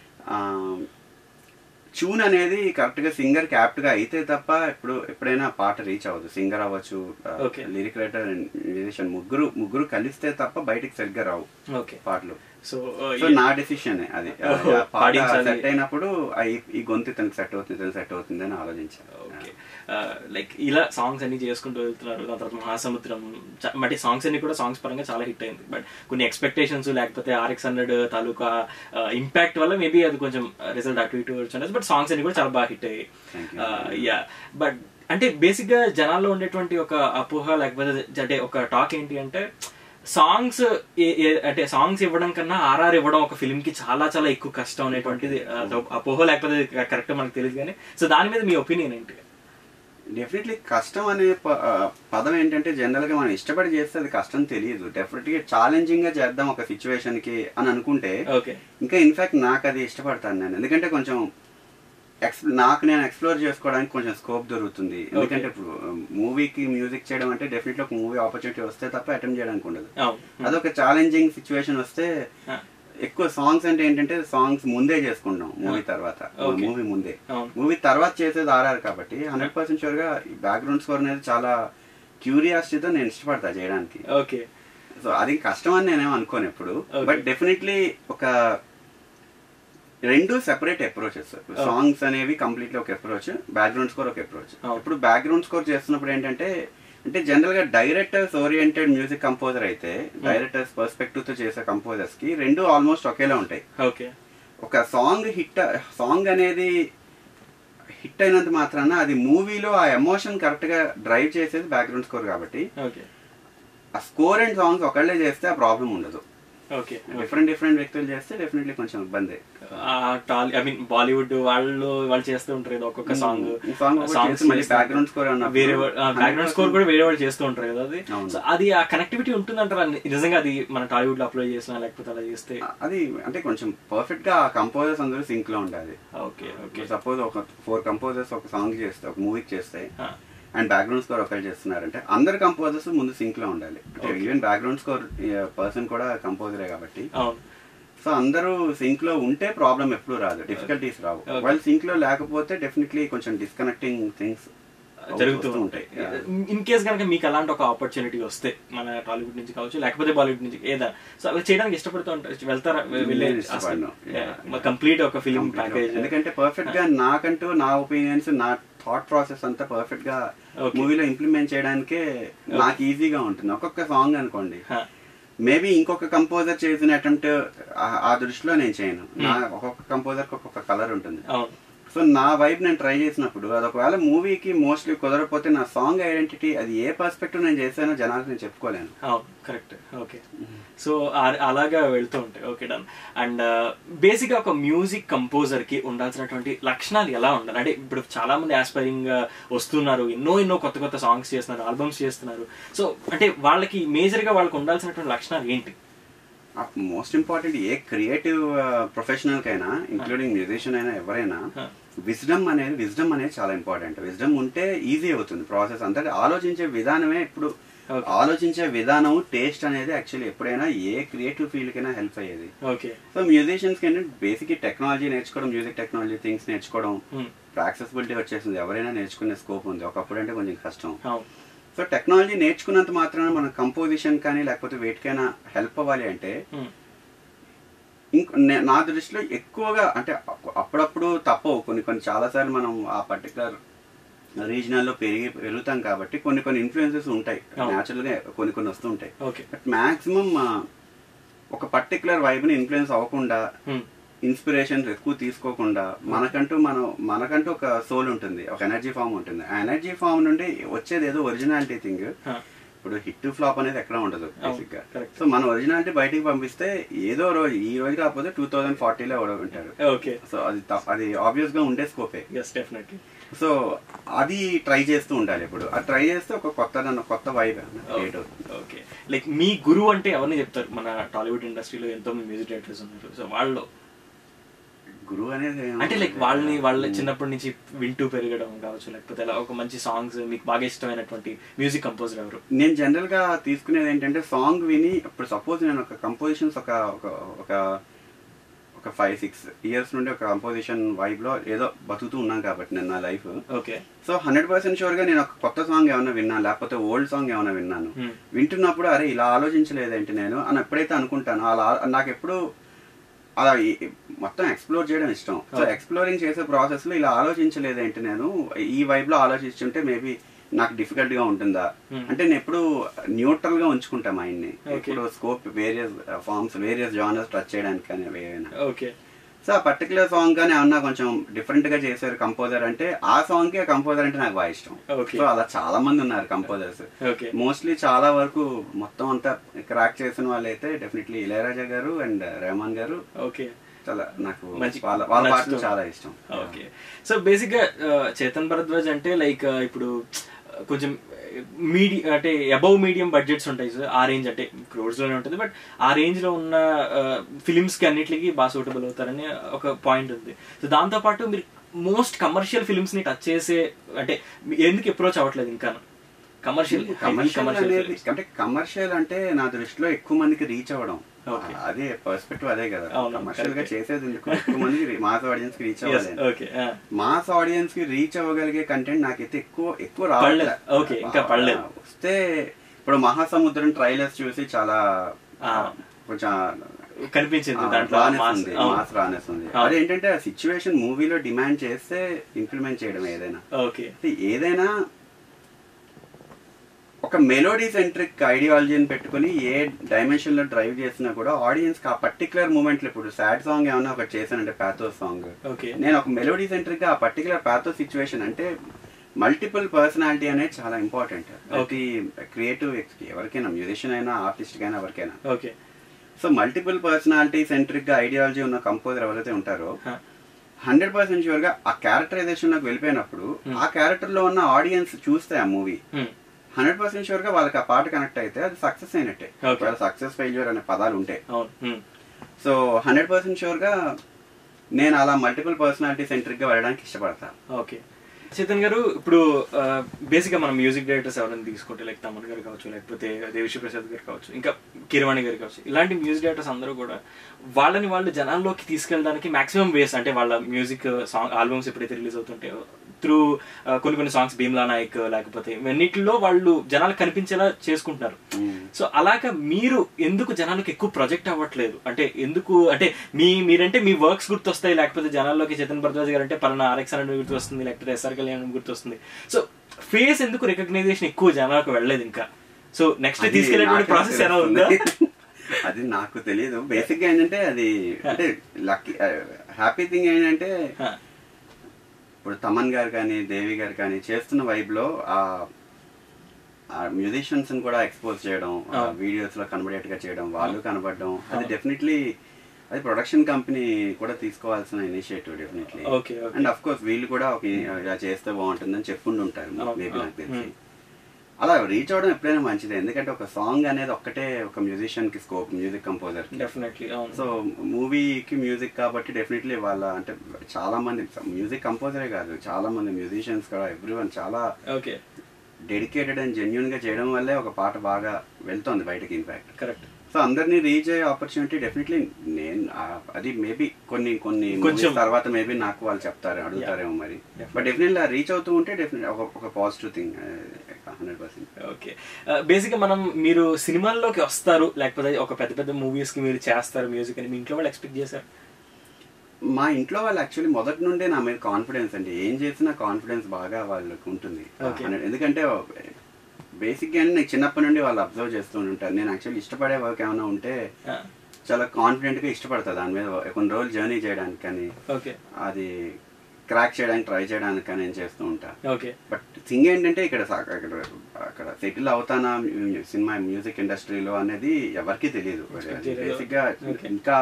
ట్యూన్ అనేది కరెక్ట్ గా సింగర్ క్యాప్ట్ గా అయితే తప్ప ఇప్పుడు ఎప్పుడైనా పాట రీచ్ అవ్వదు సింగర్ అవ్వచ్చు Okay. Lyric writer and musician ముగ్గురు ముగ్గురు కలిస్తే తప్ప బయటికి సరిగ్గా రావు ఓకే పాటలు సో సో నా డెసిషన్ అది ఆ, ఓహో, ఆ పాట పాడించాలి. సెట్ అయినప్పుడు ఆ ఈ- ఈ గొంతు ఇతనికి సెట్ అవుతుంది ఇతనికి సెట్ అవుతుంది అని ఆలోచించాను ఓకే లైక్ ఇలా సాంగ్స్ అన్ని చేసుకుంటూ వెళ్తున్నారు దాని తర్వాత మహాసముద్రం చ- అంటే సాంగ్స్ అన్ని కూడా సాంగ్స్ పరంగా చాలా హిట్ అయింది బట్ కొన్ని ఎక్స్పెక్టేషన్స్ లేకపోతే ఆర్ఎక్స్ హండ్రెడ్ తాలూకా ఇంపాక్ట్ వల్ల మేబీ అది కొంచెం రిజల్ట్ అటు ఇటు వచ్చి బట్ సాంగ్స్ అన్ని కూడా చాలా బాగా హిట్ అయ్యాయి Thank you. యా బట్ అంటే బేసిక్ గా జనాల్లో ఉండేటువంటి ఒక అపోహ లేకపోతే అంటే ఒక టాక్ ఏంటి అంటే సాంగ్స్ అంటే సాంగ్స్ ఇవ్వడం కన్నా ఆర్ఆర్ ఇవ్వడం ఒక ఫిల్మ్ కి చాలా చాలా ఎక్కువ కష్టం అనేటువంటిది అదో అపోహ లేకపోతే కరెక్ట్ మనకు తెలియదు కానీ సో దాని మీద మీ ఒపీనియన్ ఏంటి డెఫినెట్లీ కష్టం అనే ప- ఆ, పదం ఏంటంటే జనరల్ గా మనం ఇష్టపడి చేస్తే అది కష్టం తెలియదు డెఫినెట్ గా ఛాలెంజింగ్ గా చేద్దాం ఒక సిచ్యువేషన్ కి అని అనుకుంటే ఓకే ఇంకా ఇన్ఫాక్ట్ నాకు అది ఇష్టపడతాను నేను ఎందుకంటే కొంచెం ఎక్స్ నాకు నేను ఎక్స్ప్లోర్ చేసుకోవడానికి కొంచెం స్కోప్ దొరుకుతుంది ఎందుకంటే ఇప్పుడు మూవీకి మ్యూజిక్ చేయడం అంటే డెఫినెట్లీ ఒక మూవీ ఆపర్చునిటీ వస్తే తప్ప అటెంప్ట్ చేయడానికి ఉండదు అవును అదొక ఛాలెంజింగ్ సిచ్యువేషన్ వస్తే ఆ, ఎక్కువ సాంగ్స్ అంటే ఏంటంటే సాంగ్స్ ముందే చేసుకుంటాం మూవీ తర్వాత Okay. మూవీ ముందే అవును మూవీ తర్వాత చేసేది ఆర్ఆర్ కాబట్టి హండ్రెడ్ పర్సెంట్ షూర్ గా బ్యాక్గ్రౌండ్ స్కోర్ అనేది చాలా క్యూరియాసిటీతో నేను ఇష్టపడతా చేయడానికి ఓకే సో అది కష్టం అని నేనేం అనుకోను ఎప్పుడు Okay. బట్ డెఫినెట్లీ ఒక రెండు సెపరేట్ అప్రోచెస్ సాంగ్స్ అనేవి కంప్లీట్లీ ఒక అప్రోచ్ బ్యాక్గ్రౌండ్ స్కోర్ ఒక అప్రోచ్ Okay. ఇప్పుడు బ్యాక్గ్రౌండ్ స్కోర్ చేస్తున్నప్పుడు ఏంటంటే అంటే జనరల్ గా డైరెక్టర్స్ ఓరియంటెడ్ మ్యూజిక్ కంపోజర్ అయితే డైరెక్టర్స్ పర్స్పెక్టివ్ తో చేసే కంపోజర్స్ కి రెండు ఆల్మోస్ట్ ఒకేలా ఉంటాయి ఓకే ఒక సాంగ్ హిట్ సాంగ్ అనేది హిట్ అయినంత మాత్రాన అది మూవీలో ఆ ఎమోషన్ కరెక్ట్ గా డ్రైవ్ చేసేది బ్యాక్గ్రౌండ్ స్కోర్ కాబట్టి ఓకే ఆ స్కోర్ అండ్ సాంగ్స్ ఒకళ్ళే చేస్తే ఆ ప్రాబ్లం ఉండదు ఓకే డిఫరెంట్ డిఫరెంట్ వ్యక్తులు చేస్తే డెఫినెట్లీ కొంచెం ఇబ్బంది టాలీ ఐ మీన్ బాలీవుడ్ వాళ్ళు వాళ్ళు చేస్తూ ఉంటారు కదా ఒక్కొక్క సాంగ్ ఈ song ఒకటి చేసి మళ్ళీ background score అన్నప్పుడు వేరే బ్యాక్గ్రౌండ్ స్కోర్ కూడా వేరే వాళ్ళు చేస్తూ ఉంటారు కదా అది అవును. సో అది ఆ కనెక్టివిటీ ఉంటుందంటారా నిజంగా అది మన టాలీవుడ్ లో అప్లోడ్ చేసినా లేకపోతే అలా చేస్తే అది అంటే కొంచెం పర్ఫెక్ట్ గా కంపోజర్స్ అందరూ సింక్ లో ఉండాలి ఓకే ఓకే సపోజ్ ఒక ఫోర్ కంపోజర్స్ ఒక సాంగ్ చేస్తే ఒక మూవీకి చేస్తే అండ్ బ్యాక్గ్రౌండ్ స్కోర్ ఒకరు చేస్తున్నారంటే అందరు కంపోజర్స్ ముందు సింక్ లో ఉండాలి ఈవెన్ బ్యాక్గ్రౌండ్ స్కోర్ పర్సన్ కూడా కంపోజరే కాబట్టి అవును సో అందరూ సింక్ లో ఉంటే ప్రాబ్లం ఎప్పుడు రాదు డిఫికల్టీస్ రావు Okay. వాళ్ళు సింక్ లో లేకపోతే డెఫినెట్లీ కొంచెం డిస్కనెక్టింగ్ థింగ్స్ జరుగుతూ ఉంటాయి ఇన్ కేస్ కనుక మీకు అలాంటి ఒక ఆపర్చునిటీ వస్తే మన టాలీవుడ్ నుంచి కావచ్చు లేకపోతే బాలీవుడ్ నుంచి ఏదా సో అవి చేయడానికి ఇష్టపడుతూ ఉంటారు వెళ్తారా వెళ్ళే నేను ఇష్టపడను. Yeah. కంప్లీట్ ఒక ఫిలిం ప్యాకేజ్ ఎందుకంటే పర్ఫెక్ట్ గా నాకంటూ నా ఒపీనియన్స్ నా థాట్ ప్రాసెస్ అంతా పర్ఫెక్ట్ గా Okay. మూవీలో ఇంప్లిమెంట్ చేయడానికే నాకు ఈజీగా ఉంటుంది ఒక్కొక్క సాంగ్ అనుకోండి మేబీ ఇంకొక కంపోజర్ చేసిన అటెంప్ట్ ఆ దృష్టిలో నేను చేయను నా ఒక్కొక్క కంపోజర్ ఒక్కొక్క కలర్ ఉంటుంది అవును సో నా వైబ్ నేను ట్రై చేసినప్పుడు అది ఒకవేళ మూవీకి మోస్ట్లీ కుదరకపోతే నా సాంగ్ ఐడెంటిటీ అది ఏ పర్స్పెక్టివ్ నేను చేశానో జనాలకు నేను చెప్పుకోలేను అవును కరెక్ట్ ఓకే సో అలాగా వెళ్తూ ఉంటాయి ఓకే డన్ అండ్ బేసిక్ గా ఒక మ్యూజిక్ కంపోజర్ కి ఉండాల్సినటువంటి లక్షణాలు ఎలా ఉండాలి అంటే ఇప్పుడు చాలా మంది ఆస్పైరింగ్ వస్తున్నారు ఎన్నో ఎన్నో కొత్త కొత్త సాంగ్స్ చేస్తున్నారు ఆల్బమ్స్ చేస్తున్నారు సో అంటే వాళ్ళకి మేజర్ గా వాళ్ళకి ఉండాల్సినటువంటి లక్షణాలు ఏంటి మోస్ట్ ఇంపార్టెంట్ ఏ క్రియేటివ్ ప్రొఫెషనల్ కైనా ఇంక్లూడింగ్ మ్యూజిషియన్ అయినా ఎవరైనా Huh. విజ్డమ్ అనేది విజ్డమ్ అనేది చాలా ఇంపార్టెంట్ విజ్డమ్ ఉంటే ఈజీ అవుతుంది ప్రాసెస్ అంతా ఆలోచించే విధానమే ఇప్పుడు Okay. ఆలోచించే విధానం టేస్ట్ అనేది యాక్చువల్లీ ఎప్పుడైనా ఏ క్రియేటివ్ ఫీల్డ్ కైనా హెల్ప్ అయ్యేది ఓకే సో మ్యూజిషియన్స్ కి ఏంటంటే బేసిక్ టెక్నాలజీ నేర్చుకోవడం మ్యూజిక్ టెక్నాలజీ థింగ్స్ నేర్చుకోవడం Hmm. యాక్సెసిబిలిటీ వచ్చేసింది ఎవరైనా నేర్చుకునే స్కోప్ ఉంది ఒకప్పుడు అంటే కొంచెం కష్టం అవును సో టెక్నాలజీ నేర్చుకున్నంత మాత్రాన మన కంపోజిషన్ కానీ లేకపోతే వేటికైనా హెల్ప్ అవ్వాలి అంటే Hmm. ఇంకో నే- నా దృష్టిలో ఎక్కువగా అంటే అప్పు- అప్పుడప్పుడు తప్పవు కొన్ని కొన్ని చాలాసార్లు మనం ఆ పర్టికులర్ రీజనల్లో పెరిగి పెరుగుతాం కాబట్టి కొన్ని కొన్ని ఇన్ఫ్లుయెన్సెస్ ఉంటాయి అవును. న్యాచురల్ గా కొన్ని కొన్ని వస్తూ ఉంటాయి ఓకే బట్ మాక్సిమం ఒక పర్టికులర్ వైబ్ ని ఇన్ఫ్లుయెన్స్ అవ్వకుండా Hmm. ఇన్స్పిరేషన్స్ ఎక్కువ తీసుకోకుండా మనకంటూ మనం మనకంటూ ఒక సోల్ ఉంటుంది ఒక ఎనర్జీ ఫామ్ ఉంటుంది ఆ ఎనర్జీ ఫామ్ నుండి వచ్చేది ఏదో ఒరిజినాలిటీ థింగ్ Huh. ఇప్పుడు హిట్ ఫ్లాప్ అనేది ఎక్కడ ఉండదు అవును, బేసిక్ గా correct. సో మన ఒరిజినాలిటీ బయటికి పంపిస్తే ఏదో రోజు ఈ రోజు కాకపోతే టూ థౌజండ్ ఫార్టీలో ఎవడో ఉంటాడు ఓకే సో అది త- అది ఆబ్వియస్ గా ఉండే స్కోపే ఎస్ డెఫినెట్లీ సో అది ట్రై చేస్తూ ఉండాలి ఇప్పుడు అది ట్రై చేస్తే ఒక కొత్త కొత్త వైబ్ క్రియేట్ అవుతుంది ఓకే లైక్ మీ గురువు అంటే ఎవరిని చెప్తారు మన టాలీవుడ్ ఇండస్ట్రీలో ఎంతో మంది మ్యూజిక్ డైరెక్టర్స్ ఉన్నారు సో వాళ్ళు గురువు అనేది అంటే లైక్ వాళ్ళని వాళ్ళ చిన్నప్పటి నుంచి వింటూ పెరగడం కావచ్చు లేకపోతే అలా ఒక మంచి సాంగ్స్ మీకు బాగా ఇష్టమైనటువంటి మ్యూజిక్ కంపోజర్ ఎవరు నేను జనరల్ గా తీసుకునేది ఏంటంటే సాంగ్ విని ఇప్పుడు సపోజ్ నేను ఒక కంపోజిషన్స్ ఒక ఒక- ఒక ఒక ఫైవ్ సిక్స్ ఇయర్స్ నుండి ఒక కంపోజిషన్ వైబ్ లో ఏదో బతుకుతూ ఉన్నాను కాబట్టి నేను నా life okay so hundred percent sure గా నేను ఒక కొత్త సాంగ్ ఏమైనా విన్నాను లేకపోతే ఓల్డ్ సాంగ్ ఏమైనా విన్నాను Hmm. వింటున్నప్పుడు అరే ఇలా ఆలోచించలేదేంటి నేను అని ఎప్పుడైతే అనుకుంటానో అలా నాకు ఎప్పుడు అలా ఈ- మొత్తం ఎక్స్ప్లోర్ చేయడం ఇష్టం సో Okay. ఎక్స్ప్లోరింగ్ చేసే ప్రాసెస్ లో ఇలా ఆలోచించలేదేంటి నేను ఈ వైబ్ లో ఆలోచించుంటే మేబీ నాకు డిఫికల్ట్ గా ఉంటుందా Hmm. అంటే నేను ఎప్పుడు న్యూట్రల్ గా ఉంచుకుంటా మైండ్ ని Okay. ఇప్పుడు scope various forms various genres touch చేయడానికి కానీ ఏవైనా ఓకే సో ఆ పర్టికులర్ సాంగ్ కానీ ఏమన్నా కొంచెం డిఫరెంట్ గా చేశారు కంపోజర్ అంటే ఆ సాంగ్ కి కంపోజర్ అంటే నాకు బాగా ఇష్టం Okay. సో అలా చాలా మంది ఉన్నారు కంపోజర్స్ ఓకే మోస్ట్లీ చాలా వరకు మొత్తం అంతా క్రాక్ చేసిన వాళ్ళు అయితే డెఫినెట్లీ ఇళయరాజా గారు అండ్ రెహమాన్ గారు ఓకే చాలా నాకు మంచి వాళ్ళ వాళ్ళ పాటలు నచ్చుతుంది. చాలా ఇష్టం ఓకే సో బేసిక్ గా ఆ, చేతన్ భరద్వాజ్ అంటే లైక్ ఆ, ఇప్పుడు ఆ, కొంచెం మీడియం అంటే అబౌవ్ మీడియం బడ్జెట్స్ ఉంటాయి సార్ ఆ రేంజ్ అంటే క్రోడ్స్ లోనే ఉంటుంది బట్ ఆ రేంజ్ లో ఉన్న ఫిలిమ్స్ కి అన్నిటికి బాగా సూటబుల్ అవుతారని ఒక పాయింట్ ఉంది సో దాంతో పాటు మీరు మోస్ట్ కమర్షియల్ ఫిలిమ్స్ ని టచ్ చేసే అంటే మీ- ఎందుకు అప్రోచ్ అవ్వట్లేదు ఇంకా కమర్షియల్ కమర్షియల్ అనేది కమర్షియల్ అంటే కమర్షియల్ అంటే నా దృష్టిలో ఎక్కువ మందికి రీచ్ అవ్వడం Okay. అదే పర్స్పెక్టివ్ అదే కదా అవును, కమర్షియల్ గా correct. చేసేది ఎందుకు ఎక్కువ మందికి మాస్ ఆడియన్స్ కి రీచ్ అవ్వాలి ఓకే మాస్ ఆడియన్స్ కి రీచ్ అవ్వగలిగే కంటెంట్ నాకైతే ఎక్కువ ఎక్కువ పడలేదు. రావట్లే Okay, ఇంకా పడలేదు. వస్తే ఇప్పుడు మహాసముద్రం ట్రైలర్స్ చూసి చాలా ఆ. కొంచెం కనిపించింది దాంట్లో రానెస్ mass. ఉంది అవును. మాస్ రానెస్ ఉంది అవును. అదేంటంటే ఆ సిచ్యువేషన్ మూవీలో డిమాండ్ చేస్తే ఇంప్లిమెంట్ చేయడం ఏదైనా ఓకే అంటే ఏదైనా ఒక మెలోడీ సెంట్రిక్ ఐడియాలజీని పెట్టుకుని ఏ డైమెన్షన్ లో డ్రైవ్ చేసినా కూడా ఆడియన్స్ కి ఆ పర్టికులర్ మూమెంట్ లో ఇప్పుడు సాడ్ సాంగ్ ఏమన్నా ఒకటి చేశానంటే ప్యాథో సాంగ్ ఓకే నేను ఒక మెలోడీ సెంట్రిక్ గా ఆ పర్టికులర్ ప్యాథో సిచ్యువేషన్ అంటే మల్టిపుల్ పర్సనాలిటీ అనేది చాలా ఇంపార్టెంట్ ప్రతి క్రియేటివ్ ఎవరికైనా మ్యూజిషియన్ అయినా ఆర్టిస్ట్ అయినా ఎవరికైనా okay so multiple personality centric గా ఐడియాలజీ ఉన్న కంపోజర్ ఎవరైతే ఉంటారో హండ్రెడ్ పర్సెంట్ షూర్ గా ఆ క్యారెక్టరైజేషన్ లోకి వెళ్ళిపోయినప్పుడు ఆ క్యారెక్టర్ లో ఉన్న ఆడియన్స్ చూస్తే ఆ మూవీ హండ్రెడ్ పర్సెంట్ షూర్ గా వాళ్ళకి ఆ పాట కనెక్ట్ అయితే అది సక్సెస్ అయినట్టే Okay. ఒకవేళ సక్సెస్ ఫెయిల్యూర్ అనే పదాలు ఉంటాయి అవును Hmm. So hundred percent sure గా నేను అలా మల్టిపుల్ పర్సనాలిటీ సెంట్రిక్ గా వెళ్ళడానికి ఇష్టపడతా ఓకే చేతన్ గారు ఇప్పుడు బేసిక్ గా మనం మ్యూజిక్ డైరెక్టర్స్ ఎవరైనా తీసుకుంటే లైక్ తమన్ గారు కావచ్చు లేకపోతే దేవిశ్రీ ప్రసాద్ గారు కావచ్చు ఇంకా కీరవాణి గారు కావచ్చు ఇలాంటి మ్యూజిక్ డైరెక్టర్స్ అందరూ కూడా వాళ్ళని వాళ్ళు జనాల్లోకి తీసుకెళ్ళడానికి మాక్సిమం వేస్ అంటే వాళ్ళ మ్యూజిక్ సాంగ్ ఆల్బమ్స్ ఎప్పుడైతే రిలీజ్ అవుతుంటాయో త్రూ కొన్ని కొన్ని సాంగ్స్ భీమ్లా నాయక్ లేకపోతే ఇవన్నిటిలో వాళ్ళు జనాలకు కనిపించేలా చేసుకుంటున్నారు సో అలాగా మీరు ఎందుకు జనాలకు ఎక్కువ ప్రొజెక్ట్ అవ్వట్లేదు అంటే ఎందుకు అంటే మీ మీరంటే మీ వర్క్స్ గుర్తొస్తాయి లేకపోతే జనాల్లోకి చేతన్ భరద్వాజ్ గారు అంటే పలానా ఆర్ఎక్స్ అనేది గుర్తొస్తుంది లేకపోతే ఎస్ఆర్ కళ్యాణ్ గుర్తొస్తుంది సో ఫేస్ ఎందుకు రికగ్నైజేషన్ ఎక్కువ జనాలకు వెళ్ళలేదు ఇంకా సో నెక్స్ట్ అది తీసుకెళ్ళేటువంటి నాకే ప్రాసెస్ ఎలా ఉందా తెలుస్తుంది. అది నాకు తెలియదు బేసిక్ గా ఏంటంటే అది అంటే లక్కీ హ్యాపీ థింగ్ ఏంటంటే హ, ఇప్పుడు తమన్ గారు కానీ దేవి గారు కానీ చేస్తున్న వైబ్ లో ఆ మ్యూజిషియన్స్ కూడా ఎక్స్పోజ్ చేయడం ఆ. వీడియోస్ లో కనబడేట్ గా చేయడం వాళ్ళు కనబడడం అది ఆ. డెఫినెట్లీ అది ప్రొడక్షన్ కంపెనీ కూడా తీసుకోవాల్సిన initiative definitely okay okay and of course వీళ్ళు కూడా ఒక ఇలా చేస్తే బాగుంటుందని చెప్పుండి ఉంటారు అవును, మేబీ నాకు అవును. తెలిసి Hmm. అలా రీచ్ అవడం ఎప్పుడైనా మంచిదే ఎందుకంటే ఒక సాంగ్ అనేది ఒక్కటే ఒక మ్యూజిషియన్ కి స్కోప్ మ్యూజిక్ కంపోజర్ కి డెఫినెట్లీ అవును సో మూవీకి మ్యూజిక్ కాబట్టి డెఫినెట్లీ వాళ్ళ అంటే చాలా మంది మ్యూజిక్ కంపోజరే కాదు చాలా మంది మ్యూజిషియన్స్ కూడా ఎవ్రీ చాలా ఓకే డెడికేటెడ్ అండ్ జెన్యున్ గా చేయడం వల్లే ఒక పాట బాగా వెళ్తోంది బయటకి ఇన్ఫాక్ట్ కరెక్ట్ సో అందరినీ రీచ్ అయ్యే ఆపర్చునిటీ డెఫినెట్లీ నేను ఆ, అది మేబీ కొన్ని కొన్ని కొంచెం. movies తర్వాత మేబీ నాకు వాళ్ళు చెప్తారు అడుగుతారేమో మరి Yeah. బట్ డెఫినెట్లీ రీచ్ అవుతూ ఉంటే డెఫినెట్ ఒక ఒక positive thing hundred percent okay బేసిక్గా మనం మీరు సినిమాల్లోకి వస్తారు లేకపోతే ఒక పెద్ద పెద్ద మూవీస్ కి మీరు చేస్తారు మ్యూజిక్ అని మీ ఇంట్లో వాళ్ళు ఎక్స్పెక్ట్ చేశారు మా ఇంట్లో వాళ్ళు యాక్చువల్లీ మొదటి నుండే నా మీద కాన్ఫిడెన్స్ అండి ఏం చేసినా కాన్ఫిడెన్స్ బాగా వాళ్ళకి ఉంటుంది Okay. హండ్రెడ్- ఎందుకంటే బేసిక్ గా నాకు చిన్నప్పటి నుండి వాళ్ళు అబ్జర్వ్ చేస్తూ ఉంటారు నేను యాక్చువల్లీ ఇష్టపడే వర్క్ ఏమైనా ఉంటే చాలా కాన్ఫిడెంట్ గా ఇష్టపడతా దాని మీద కొన్ని రోజులు జర్నీ చేయడానికి కానీ ఓకే అది క్రాక్ చేయడానికి ట్రై చేయడానికి కానీ నేను చేస్తూ ఉంటా ఓకే బట్ థింగ్ ఏంటంటే ఇక్కడ సా- అక్కడ అక్కడ సెటిల్ అవుతానా మ్యూ- సినిమా మ్యూజిక్ ఇండస్ట్రీలో అనేది ఎవరికీ తెలియదు తెలియదు. బేసిక్ గా Okay. ఇంకా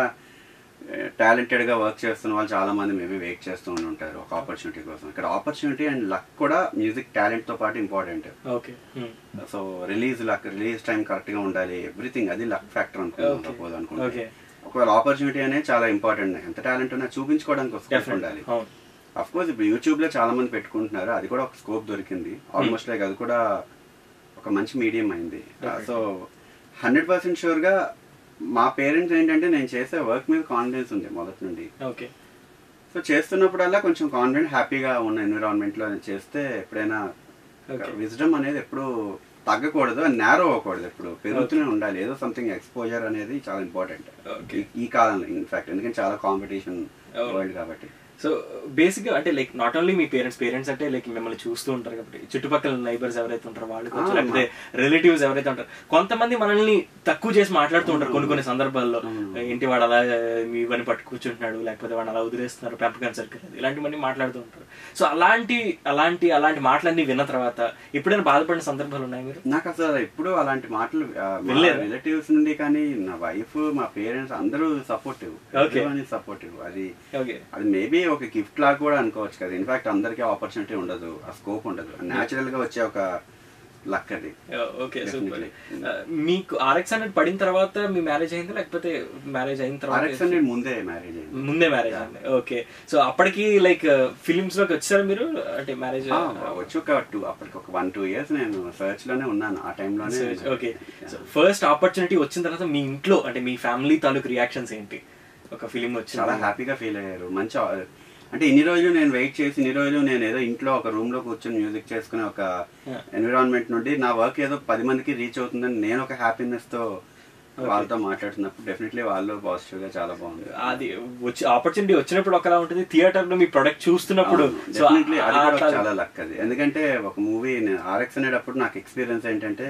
టాలెంటెడ్ గా వర్క్ చేస్తున్న వాళ్ళు చాలా మంది మేబీ వెయిట్ చేస్తూ ఉండి ఉంటారు ఒక ఆపర్చునిటీ కోసం ఇక్కడ ఆపర్చునిటీ అండ్ లక్ కూడా మ్యూజిక్ టాలెంట్ తో పాటు important okay so release luck release time correct గా ఉండాలి ఎవ్రీథింగ్ అది లక్ ఫ్యాక్టర్ అనుకుంటాం Okay. సపోజ్ అనుకుంటే Okay. ఒకవేళ ఆపర్చునిటీ అనేది చాలా ఇంపార్టెంట్ ఎంత టాలెంట్ ఉన్నా చూపించుకోవడానికి ఒక స్కోప్ ఉండాలి అవును అఫ్ కోర్స్ ఇప్పుడు యూట్యూబ్ లో చాలా మంది పెట్టుకుంటున్నారు అది కూడా ఒక స్కోప్ దొరికింది ఆల్మోస్ట్ లైక్ అది కూడా ఒక మంచి మీడియం అయింది Definitely. So hundred percent sure గా మా పేరెంట్స్ ఏంటంటే నేను చేసే వర్క్ మీద కాన్ఫిడెన్స్ ఉంది మొదటి నుండి ఓకే సో చేస్తున్నప్పుడల్లా కొంచెం కాన్ఫిడెంట్ హ్యాపీగా ఉన్న ఎన్విరాన్మెంట్ లో చేస్తే ఎప్పుడైనా Okay. విజ్డమ్ అనేది ఎప్పుడు తగ్గకూడదు నేరో అవ్వకూడదు ఎప్పుడు పెరుగుతూనే ఉండాలి ఏదో సంథింగ్ ఎక్స్పోజర్ అనేది చాలా ఇంపార్టెంట్ Okay. ఈ కాలంలో ఇన్ఫాక్ట్ ఎందుకంటే చాలా కాంపిటీషన్ అవును. వరల్డ్ కాబట్టి సో బేసిక్ గా అంటే లైక్ నాట్ ఓన్లీ మీ పేరెంట్స్ పేరెంట్స్ అంటే లైక్ మిమ్మల్ని చూస్తూ ఉంటారు కాబట్టి చుట్టుపక్కల నైబర్స్ ఎవరైతే ఉంటారో వాళ్ళు కావచ్చు, ఆ, లేకపోతే రిలేటివ్స్ ఎవరైతే ఉంటారు కొంతమంది మనల్ని తక్కువ చేసి మాట్లాడుతూ ఉంటారు కొన్ని కొన్ని సందర్భాల్లో అవును. ఏంటి వాడు అలా మీ పని పట్టు కూర్చుంటున్నాడు లేకపోతే వాడు అలా వదిలేస్తున్నారు పెంపకం సరిగ్గా ఇలాంటివన్నీ మాట్లాడుతూ ఉంటారు సో అలాంటి అలాంటి అలాంటి మాటలన్నీ విన్న తర్వాత ఎప్పుడైనా బాధపడిన సందర్భాలు ఉన్నాయి మీరు నాకు అసలు ఎప్పుడు అలాంటి మాటలు వినలేదా? రిలేటివ్స్ నుండి కానీ నా వైఫ్ మా పేరెంట్స్ అందరూ సపోర్టివ్ Okay. సపోర్టివ్ అది ఓకే అది మేబీ ఒక గిఫ్ట్ లాగా కూడా అనుకోవచ్చు కదా ఇన్ఫాక్ట్ అందరికీ ఆపర్చునిటీ ఉండదు ఆ స్కోప్ ఉండదు న్యాచురల్ గా వచ్చే ఒక లక్ అది ఓకే సూపర్ Definitely. మీకు ఆర్ఎక్స్ హండ్రెడ్ పడిన తర్వాత మీ మ్యారేజ్ అయిందా లేకపోతే మ్యారేజ్ అయిన ఆర్ఎక్స్ తర్వాత హండ్రెడ్ ముందే మ్యారేజ్ అయింది ముందే మ్యారేజ్ అయింది ఓకే సో అప్పటికి లైక్ ఫిలిమ్స్ లోకి వచ్చారా మీరు అంటే మ్యారేజ్ ఆ, వచ్చి ఒక టూ అప్పటికి ఒక వన్ టూ ఇయర్స్ నేను సర్చ్ లోనే ఉన్నాను ఆ టైంలోనే ఓకే సో ఫస్ట్ ఆపర్చునిటీ వచ్చిన తర్వాత మీ ఇంట్లో అంటే మీ ఫ్యామిలీ తాలూకు రియాక్షన్స్ ఏంటి ఒక ఫిలిం చాలా వచ్చింది హ్యాపీగా ఫీల్ అయ్యారు మంచి ఆ- అంటే ఇన్ని రోజులు నేను వెయిట్ చేసి ఇన్ని రోజులు నేను ఏదో ఇంట్లో ఒక రూమ్ లో కూర్చొని మ్యూజిక్ చేసుకునే ఒక Yeah. ఎన్విరాన్మెంట్ నుండి నా వర్క్ ఏదో పది మందికి రీచ్ అవుతుందని నేను ఒక హ్యాపీనెస్ తో వాళ్ళతో మాట్లాడుతున్నప్పుడు డెఫినెట్లీ వాళ్ళు పాజిటివ్ గా చాలా బాగుంది అది వచ్చి ఆపర్చునిటీ వచ్చినప్పుడు ఒకలా ఉంటుంది థియేటర్ లో మీ ప్రొడక్ట్ చూస్తున్నప్పుడు సో డెఫినెట్లీ అది కూడా ఒక చాలా లక్ అది ఎందుకంటే ఒక మూవీ ఆర్ఎక్స్ అనేటప్పుడు నాకు ఎక్స్పీరియన్స్ ఏంటంటే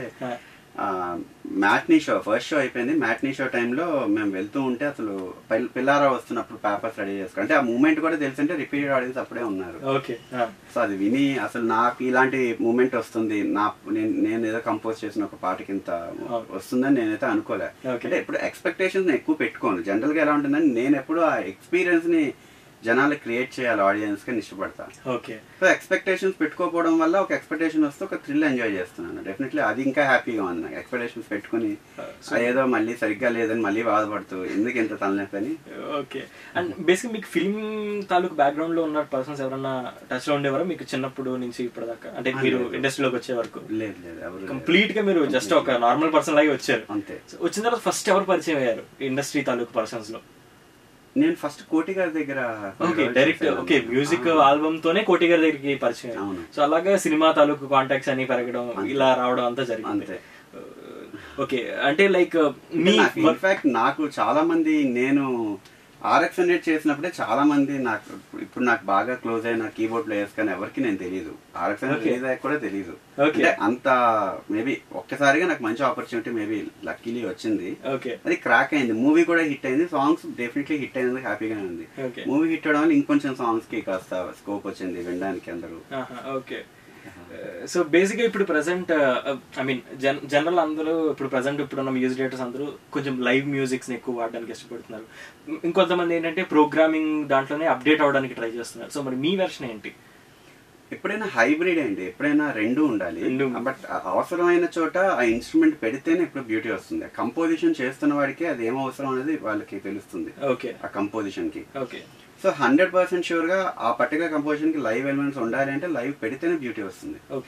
మ్యాట్నీ షో ఫస్ట్ షో అయిపోయింది మ్యాట్నీ షో టైంలో మేము వెళ్తూ ఉంటే అసలు పిల్- పిల్లారా వస్తున్నప్పుడు పేపర్స్ రెడీ చేసుకో అంటే ఆ మూమెంట్ కూడా తెలిసింటే రిపీటెడ్ ఆడియన్స్ అప్పుడే ఉన్నారు ఓకే సో అది విని అసలు నాకు ఇలాంటి మూమెంట్ వస్తుంది నా నేను నేను ఏదో కంపోజ్ చేసిన ఒక పాటకి ఇంత వస్తుందని నేనైతే అనుకోలే Okay. అంటే ఎప్పుడు ఎక్స్పెక్టేషన్స్ ఎక్కువ పెట్టుకోను జనరల్ గా ఎలా ఉంటుందని నేను ఎప్పుడు ఆ ఎక్స్పీరియన్స్ ని జనాలకు క్రియేట్ చేయాలి ఆడియన్స్ కి ఇష్టపడతా ఓకే సో ఎక్స్పెక్టేషన్స్ పెట్టుకోకపోవడం వల్ల ఒక ఎక్స్పెక్టేషన్ వస్తే ఒక థ్రిల్ ఎంజాయ్ చేస్తున్నాను డెఫినెట్లీ అది ఇంకా హ్యాపీగా ఉంది నాకు ఎక్స్పెక్టేషన్స్ పెట్టుకుని so- అదేదో మళ్ళీ సరిగ్గా లేదని మళ్ళీ బాధపడుతూ ఎందుకు ఇంత తలనొప్పి అని ఓకే అండ్ బేసిక్ మీకు ఫిల్మ్ తాలూకు బ్యాక్గ్రౌండ్ లో ఉన్న పర్సన్స్ ఎవరన్నా టచ్ లో ఉండేవారా మీకు చిన్నప్పుడు నుంచి ఇప్పటిదాకా అంటే మీరు లేదు. ఇండస్ట్రీలోకి వచ్చే వరకు లేదు లేదు ఎవరు లేరు. కంప్లీట్ గా మీరు జస్ట్ ఒక నార్మల్ పర్సన్ లాగే వచ్చారు అంతే So, వచ్చిన తర్వాత ఫస్ట్ ఎవరు పరిచయం అయ్యారు ఇండస్ట్రీ తాలూకు పర్సన్స్ లో నేను ఫస్ట్ కోటి గారి దగ్గర okay direct okay music album తోనే కోటి గారి దగ్గరికి పరిచయం అయ్యారు. అవును. సో అలాగే సినిమా తాలూకు కాంటాక్ట్స్ అన్ని పెరగడం ఇలా రావడం అంతా జరిగింది అంతే. ఓకే అంటే లైక్ మీ ఇన్ఫాక్ట్ నాకు చాలా మంది నేను ఆర్ఎక్స్ హండ్రెడ్ చేసినప్పుడే చాలా మంది నాకు ఇప్పుడు నాకు బాగా క్లోజ్ అయిన కీబోర్డ్ ప్లేయర్స్ కానీ ఎవరికి నేను తెలియదు ఆర్ఎక్స్ హండ్రెడ్ Okay. రిలీజ్ అయ్యాక కూడా తెలియదు Okay. అంటే అంత మేబీ ఒక్కసారిగా నాకు మంచి ఆపర్చునిటీ మేబీ లక్కీలీ వచ్చింది ఓకే అది క్రాక్ అయింది మూవీ కూడా హిట్ అయింది సాంగ్స్ డెఫినెట్లీ హిట్ అయినందుకు హ్యాపీగానే ఉంది Okay. మూవీ హిట్ అవడం వల్ల ఇంకొంచెం సాంగ్స్ కి కాస్త స్కోప్ వచ్చింది వినడానికి అందరూ ఓకే సో బేసిక్ గా ఇప్పుడు ప్రెసెంట్ ఐ మీన్ జనరల్ అందరూ ఇప్పుడు ప్రెసెంట్ ఇప్పుడున్న మ్యూజిక్ డైరెక్టర్స్ అందరూ కొంచెం లైవ్ మ్యూజిక్స్ ని ఎక్కువ వాడడానికి ఇష్టపడుతున్నారు ఇంకొంతమంది ఏంటంటే ప్రోగ్రామింగ్ దాంట్లోనే అప్డేట్ అవడానికి ట్రై చేస్తున్నారు సో మరి మీ వెర్షన్ ఏంటి ఎప్పుడైనా హైబ్రిడ్ అండి ఎప్పుడైనా రెండు ఉండాలి రెండు. బట్ అవసరమైన చోట ఆ ఇన్స్ట్రుమెంట్ పెడితేనే ఇప్పుడు బ్యూటీ వస్తుంది కంపోజిషన్ చేస్తున్న వాడికి అది ఏం అవసరం అనేది వాళ్ళకి తెలుస్తుంది ఓకే ఆ కంపోజిషన్ కి okay so hundred percent sure గా ఆ పర్టికులర్ కంపోజిషన్ కి లైవ్ ఎలిమెంట్స్ ఉండాలి అంటే లైవ్ పెడితేనే బ్యూటీ వస్తుంది ఓకే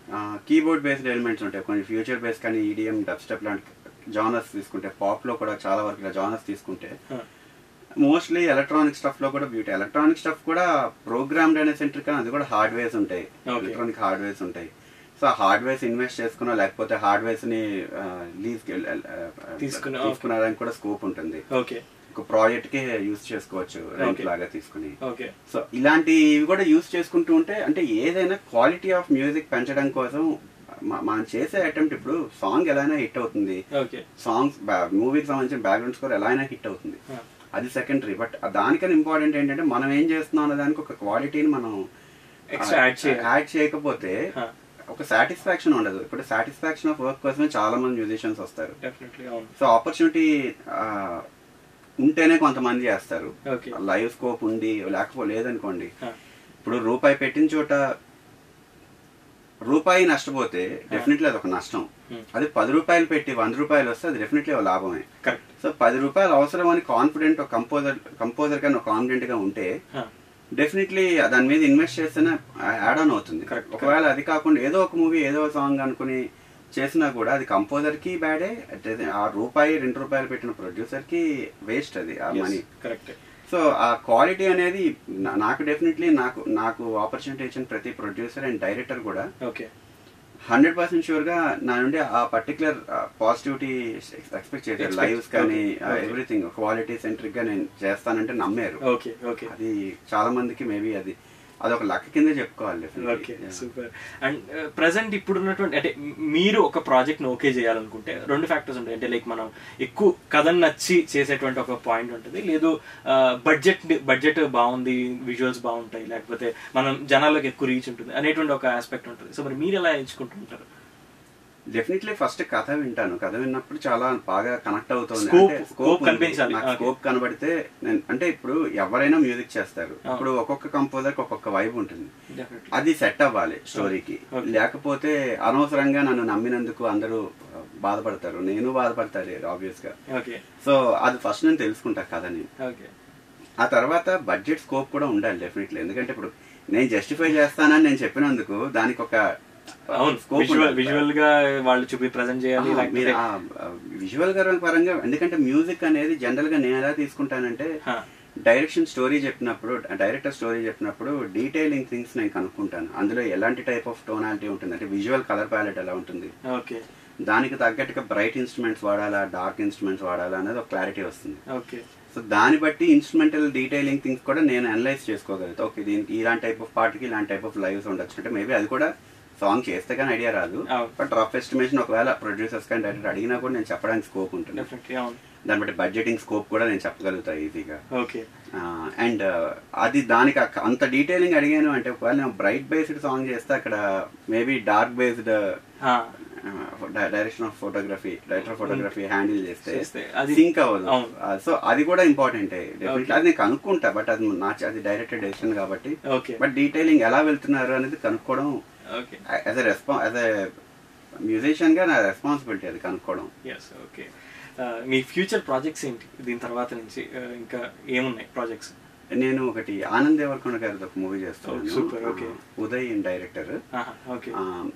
కీబోర్డ్ బేస్డ్ ఎలిమెంట్స్ ఉంటాయి కొన్ని ఫ్యూచర్ బేస్ కానీ ఈడిఎం డబ్ స్టెప్ లాంటి జానర్స్ తీసుకుంటే పాప్ లో కూడా చాలా వరకు ఇలా జానర్స్ తీసుకుంటే మోస్ట్లీ ఎలక్ట్రానిక్ స్టఫ్ లో కూడా బ్యూటీ ఎలక్ట్రానిక్ స్టఫ్ కూడా ప్రోగ్రామ్డ్ అనే సెంటర్ కానీ అది కూడా హార్డ్వేర్స్ ఉంటాయి Okay. ఎలక్ట్రానిక్ హార్డ్వేర్స్ ఉంటాయి సో ఆ హార్డ్వేర్స్ ఇన్వెస్ట్ చేసుకున్నా లేకపోతే హార్డ్వేర్స్ ని లీజ్ తీసుకుని, తీసుకున్నారని కూడా స్కోప్ ఉంటుంది ఓకే ఒక ప్రాజెక్ట్ కి యూస్ చేసుకోవచ్చు రెంట్ Okay. లాగా తీసుకుని ఓకే సో ఇలాంటి ఇవి కూడా యూస్ చేసుకుంటూ ఉంటే అంటే ఏదైనా క్వాలిటీ ఆఫ్ మ్యూజిక్ పెంచడం కోసం మ- మనం చేసే అటెంప్ట్ ఇప్పుడు సాంగ్ ఎలా అయినా హిట్ అవుతుంది ఓకే సాంగ్స్ మూవీకి సంబంధించిన బ్యాక్గ్రౌండ్ స్కోర్ ఎలా అయినా హిట్ అవుతుంది అది సెకండరీ బట్ దానికన్నా ఇంపార్టెంట్ ఏంటంటే మనం ఏం చేస్తున్నాం అనే దానికి ఒక క్వాలిటీని మనం Extra add చేయాలి. యాడ్ చేయకపోతే Huh. ఒక సాటిస్ఫాక్షన్ ఉండదు ఇప్పుడు సాటిస్ఫాక్షన్ ఆఫ్ వర్క్ కోసమే చాలా మంది మ్యూజిషియన్స్ వస్తారు డెఫినెట్లీ అవును సో ఆపర్చునిటీ ఉంటేనే కొంతమంది చేస్తారు ఓకే లైవ్ స్కోప్ ఉండి లేకపోతే లేదనుకోండి Huh. ఇప్పుడు రూపాయి పెట్టిన చోట రూపాయి నష్టపోతే డెఫినెట్లీ అది ఒక నష్టం Hmm. అది పది రూపాయలు పెట్టి వంద రూపాయలు వస్తే అది డెఫినెట్లీ ఒక లాభమే కరెక్ట్ సో పది రూపాయలు అవసరం అని కాన్ఫిడెంట్ ఒక కంపోజర్ కంపోజర్ కానీ ఒక కాన్ఫిడెంట్ గా ఉంటే డెఫినెట్లీ దాని మీద ఇన్వెస్ట్ చేస్తేనే యాడ్ ఆన్ అవుతుంది Correct, ఒకవేళ అది కాకుండా ఏదో ఒక మూవీ ఏదో సాంగ్ అనుకుని చేసినా కూడా అది కంపోజర్ కి బ్యాడే ఆ రూపాయి రెండు రూపాయలు పెట్టిన ప్రొడ్యూసర్ కి వేస్ట్ అది ఆ మనీ కరెక్ట్ సో ఆ క్వాలిటీ అనేది నా- నాకు డెఫినెట్లీ నాకు నాకు ఆపర్చునిటీ ఇచ్చిన ప్రతి ప్రొడ్యూసర్ అండ్ డైరెక్టర్ కూడా ఓకే హండ్రెడ్ పర్సెంట్ షూర్ గా నా నుండి ఆ పర్టికులర్ పాజిటివిటీ ఎక్స్పెక్ట్ చేశారు Expect- లైవ్స్ కానీ okay, okay. Everything quality centric గా నేను చేస్తానంటే నమ్మారు ఓకే ఓకే అది చాలా మందికి మేబీ అది అదొక లక్ కిందే చెప్పుకోవాలి okay definitely. Yeah. Super and present ఇప్పుడు ఉన్నటువంటి అంటే మీరు ఒక ప్రాజెక్ట్ ని ఓకే చేయాలనుకుంటే రెండు ఫ్యాక్టర్స్ ఉంటాయి అంటే లైక్ మనం ఎక్కువ కథను నచ్చి చేసేటువంటి ఒక పాయింట్ ఉంటుంది లేదు బడ్జెట్ బడ్జెట్ బాగుంది విజువల్స్ బాగుంటాయి లేకపోతే మనం జనాలకు ఎక్కువ రీచ్ ఉంటుంది అనేటువంటి ఒక ఆస్పెక్ట్ ఉంటుంది సో మరి మీరు ఎలా ఎంచుకుంటుంటారు డెఫినెట్లీ ఫస్ట్ కథ వింటాను కథ విన్నప్పుడు చాలా బాగా కనెక్ట్ అవుతుంది Scope- అంటే scope ఉంది. కనిపించాలి. నాకు Okay. స్కోప్ కనబడితే నేను అంటే ఇప్పుడు ఎవరైనా మ్యూజిక్ చేస్తారు అవును. ఇప్పుడు ఒక్కొక్క కంపోజర్ ఒక్కొక్క వైబ్ ఉంటుంది డెఫినెట్లీ అది సెట్ అవ్వాలి స్టోరీకి Okay. లేకపోతే అనవసరంగా నన్ను నమ్మినందుకు అందరూ బాధపడతారు నేను బాధపడతారు ఆబ్వియస్ గా ఓకే సో అది ఫస్ట్ నేను తెలుసుకుంటా కథని ఓకే ఆ తర్వాత బడ్జెట్ స్కోప్ కూడా ఉండాలి డెఫినెట్లీ ఎందుకంటే ఇప్పుడు నేను జస్టిఫై చేస్తానని నేను చెప్పినందుకు దానికి ఒక అవును స్కోప్ విజువల్ విజువల్ గా వాళ్ళు చూపి ప్రజెంట్ చేయాలి మీరు లేకపోతే విజువల్ గా పరంగా ఎందుకంటే మ్యూజిక్ అనేది జనరల్ గా నేను ఎలా తీసుకుంటానంటే హా, డైరెక్షన్ స్టోరీ చెప్పినప్పుడు డైరెక్టర్ స్టోరీ చెప్పినప్పుడు డీటెయిలింగ్ థింగ్స్ నేను కనుక్కుంటాను అందులో ఎలాంటి టైప్ ఆఫ్ టోనాలిటీ ఉంటుంది అంటే విజువల్ కలర్ ప్యాలెట్ ఎలా ఉంటుంది ఓకే దానికి తగ్గట్టుగా బ్రైట్ ఇన్స్ట్రుమెంట్స్ వాడాలా డార్క్ ఇన్స్ట్రుమెంట్స్ వాడాలా అనేది ఒక క్లారిటీ వస్తుంది ఓకే సో దాన్ని బట్టి ఇన్స్ట్రుమెంటల్ డీటెయిలింగ్ థింగ్స్ కూడా నేను అనలైజ్ చేసుకోగలుగుతా ఓకే దీనికి ఇలాంటి టైప్ ఆఫ్ పార్ట్కి ఇలాంటి టైప్ ఆఫ్ లైవ్స్ ఉండొచ్చు అంటే మేబీ అది కూడా సాంగ్ చేస్తే కానీ ఐడియా రాదు అవును. బట్ రఫ్ ఎస్టిమేషన్ ఒకవేళ ప్రొడ్యూసర్స్ కానీ డైరెక్టర్ అడిగినా కూడా నేను చెప్పడానికి స్కోప్ ఉంటుంది డెఫినెట్లీ అవును దాన్ని బట్టి బడ్జెటింగ్ స్కోప్ కూడా నేను చెప్పగలుగుతా ఈజీగా ఓకే అండ్ అది దానికి అక్క- అంత డీటెయిలింగ్ అడిగాను అంటే ఒకవేళ నేను బ్రైట్ బేస్డ్ సాంగ్ చేస్తే అక్కడ మేబీ డార్క్ బేస్డ్ హా, direction of photography director photography handle చేస్తే చేస్తే అది- సింక్ అవ్వదు అవును. సో అది కూడా ఇంపార్టెంట్ Okay. అది నేను కనుక్కుంటా బట్ అది నా చ- అది డైరెక్టర్ డెసిషన్ కాబట్టి ఓకే బట్ డీటెయిలింగ్ ఎలా వెళ్తున్నారు అనేది కనుక్కోవడం okay as a response as a musician గా నా రెస్పాన్సిబిలిటీ అది కనుక్కోవడం ఎస్ ఓకే మీ ఫ్యూచర్ ప్రాజెక్ట్స్ ఏంటి దీని తర్వాత నుంచి uh, ఇంకా ఏమున్నాయి ప్రాజెక్ట్స్ నేను ఒకటి ఆనంద్ దేవరకొండ గారిది ఒక మూవీ Oh, చేస్తున్నాను super, okay. ఆ, ఉదయ్ డైరెక్టర్ ఓకే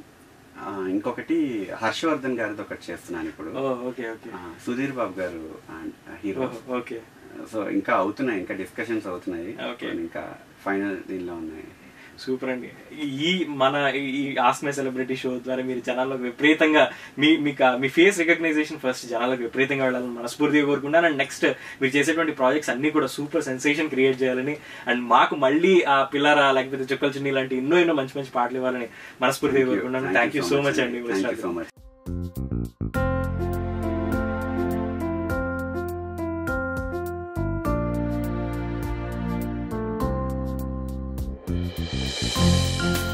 ఇంకొకటి హర్షవర్ధన్ గారిది ఒకటి చేస్తున్నాను ఇప్పుడు ఓకే ఓకే ఆ, సుధీర్ బాబు గారు హీరో ఓకే సో ఇంకా అవుతున్నాయి ఇంకా డిస్కషన్స్ అవుతున్నాయి Okay. కొన్ని ఇంకా ఫైనల్ దీనిలో ఉన్నాయి సూపర్ అండి ఈ మన ఈ- ఈ ఆస్మే సెలబ్రిటీ షో ద్వారా మీరు జనాలకు విపరీతంగా మీ మీకు ఆ- మీ ఫేస్ రికగ్నైజేషన్ ఫస్ట్ జనాలకు విపరీతంగా వెళ్ళాలని మనస్ఫూర్తిగా కోరుకుంటాను అండ్ నెక్స్ట్ మీరు చేసేటువంటి ప్రాజెక్ట్స్ అన్ని కూడా సూపర్ సెన్సేషన్ క్రియేట్ చేయాలని అండ్ మాకు మళ్ళీ ఆ పిల్లరా లేకపోతే చుక్కల చిన్ని లాంటి ఎన్నో ఎన్నో మంచి మంచి పాటలు ఇవ్వాలని మనస్ఫూర్తిగా కోరుకుంటాను థ్యాంక్ యూ సో మచ్ అండి thank you so much Thank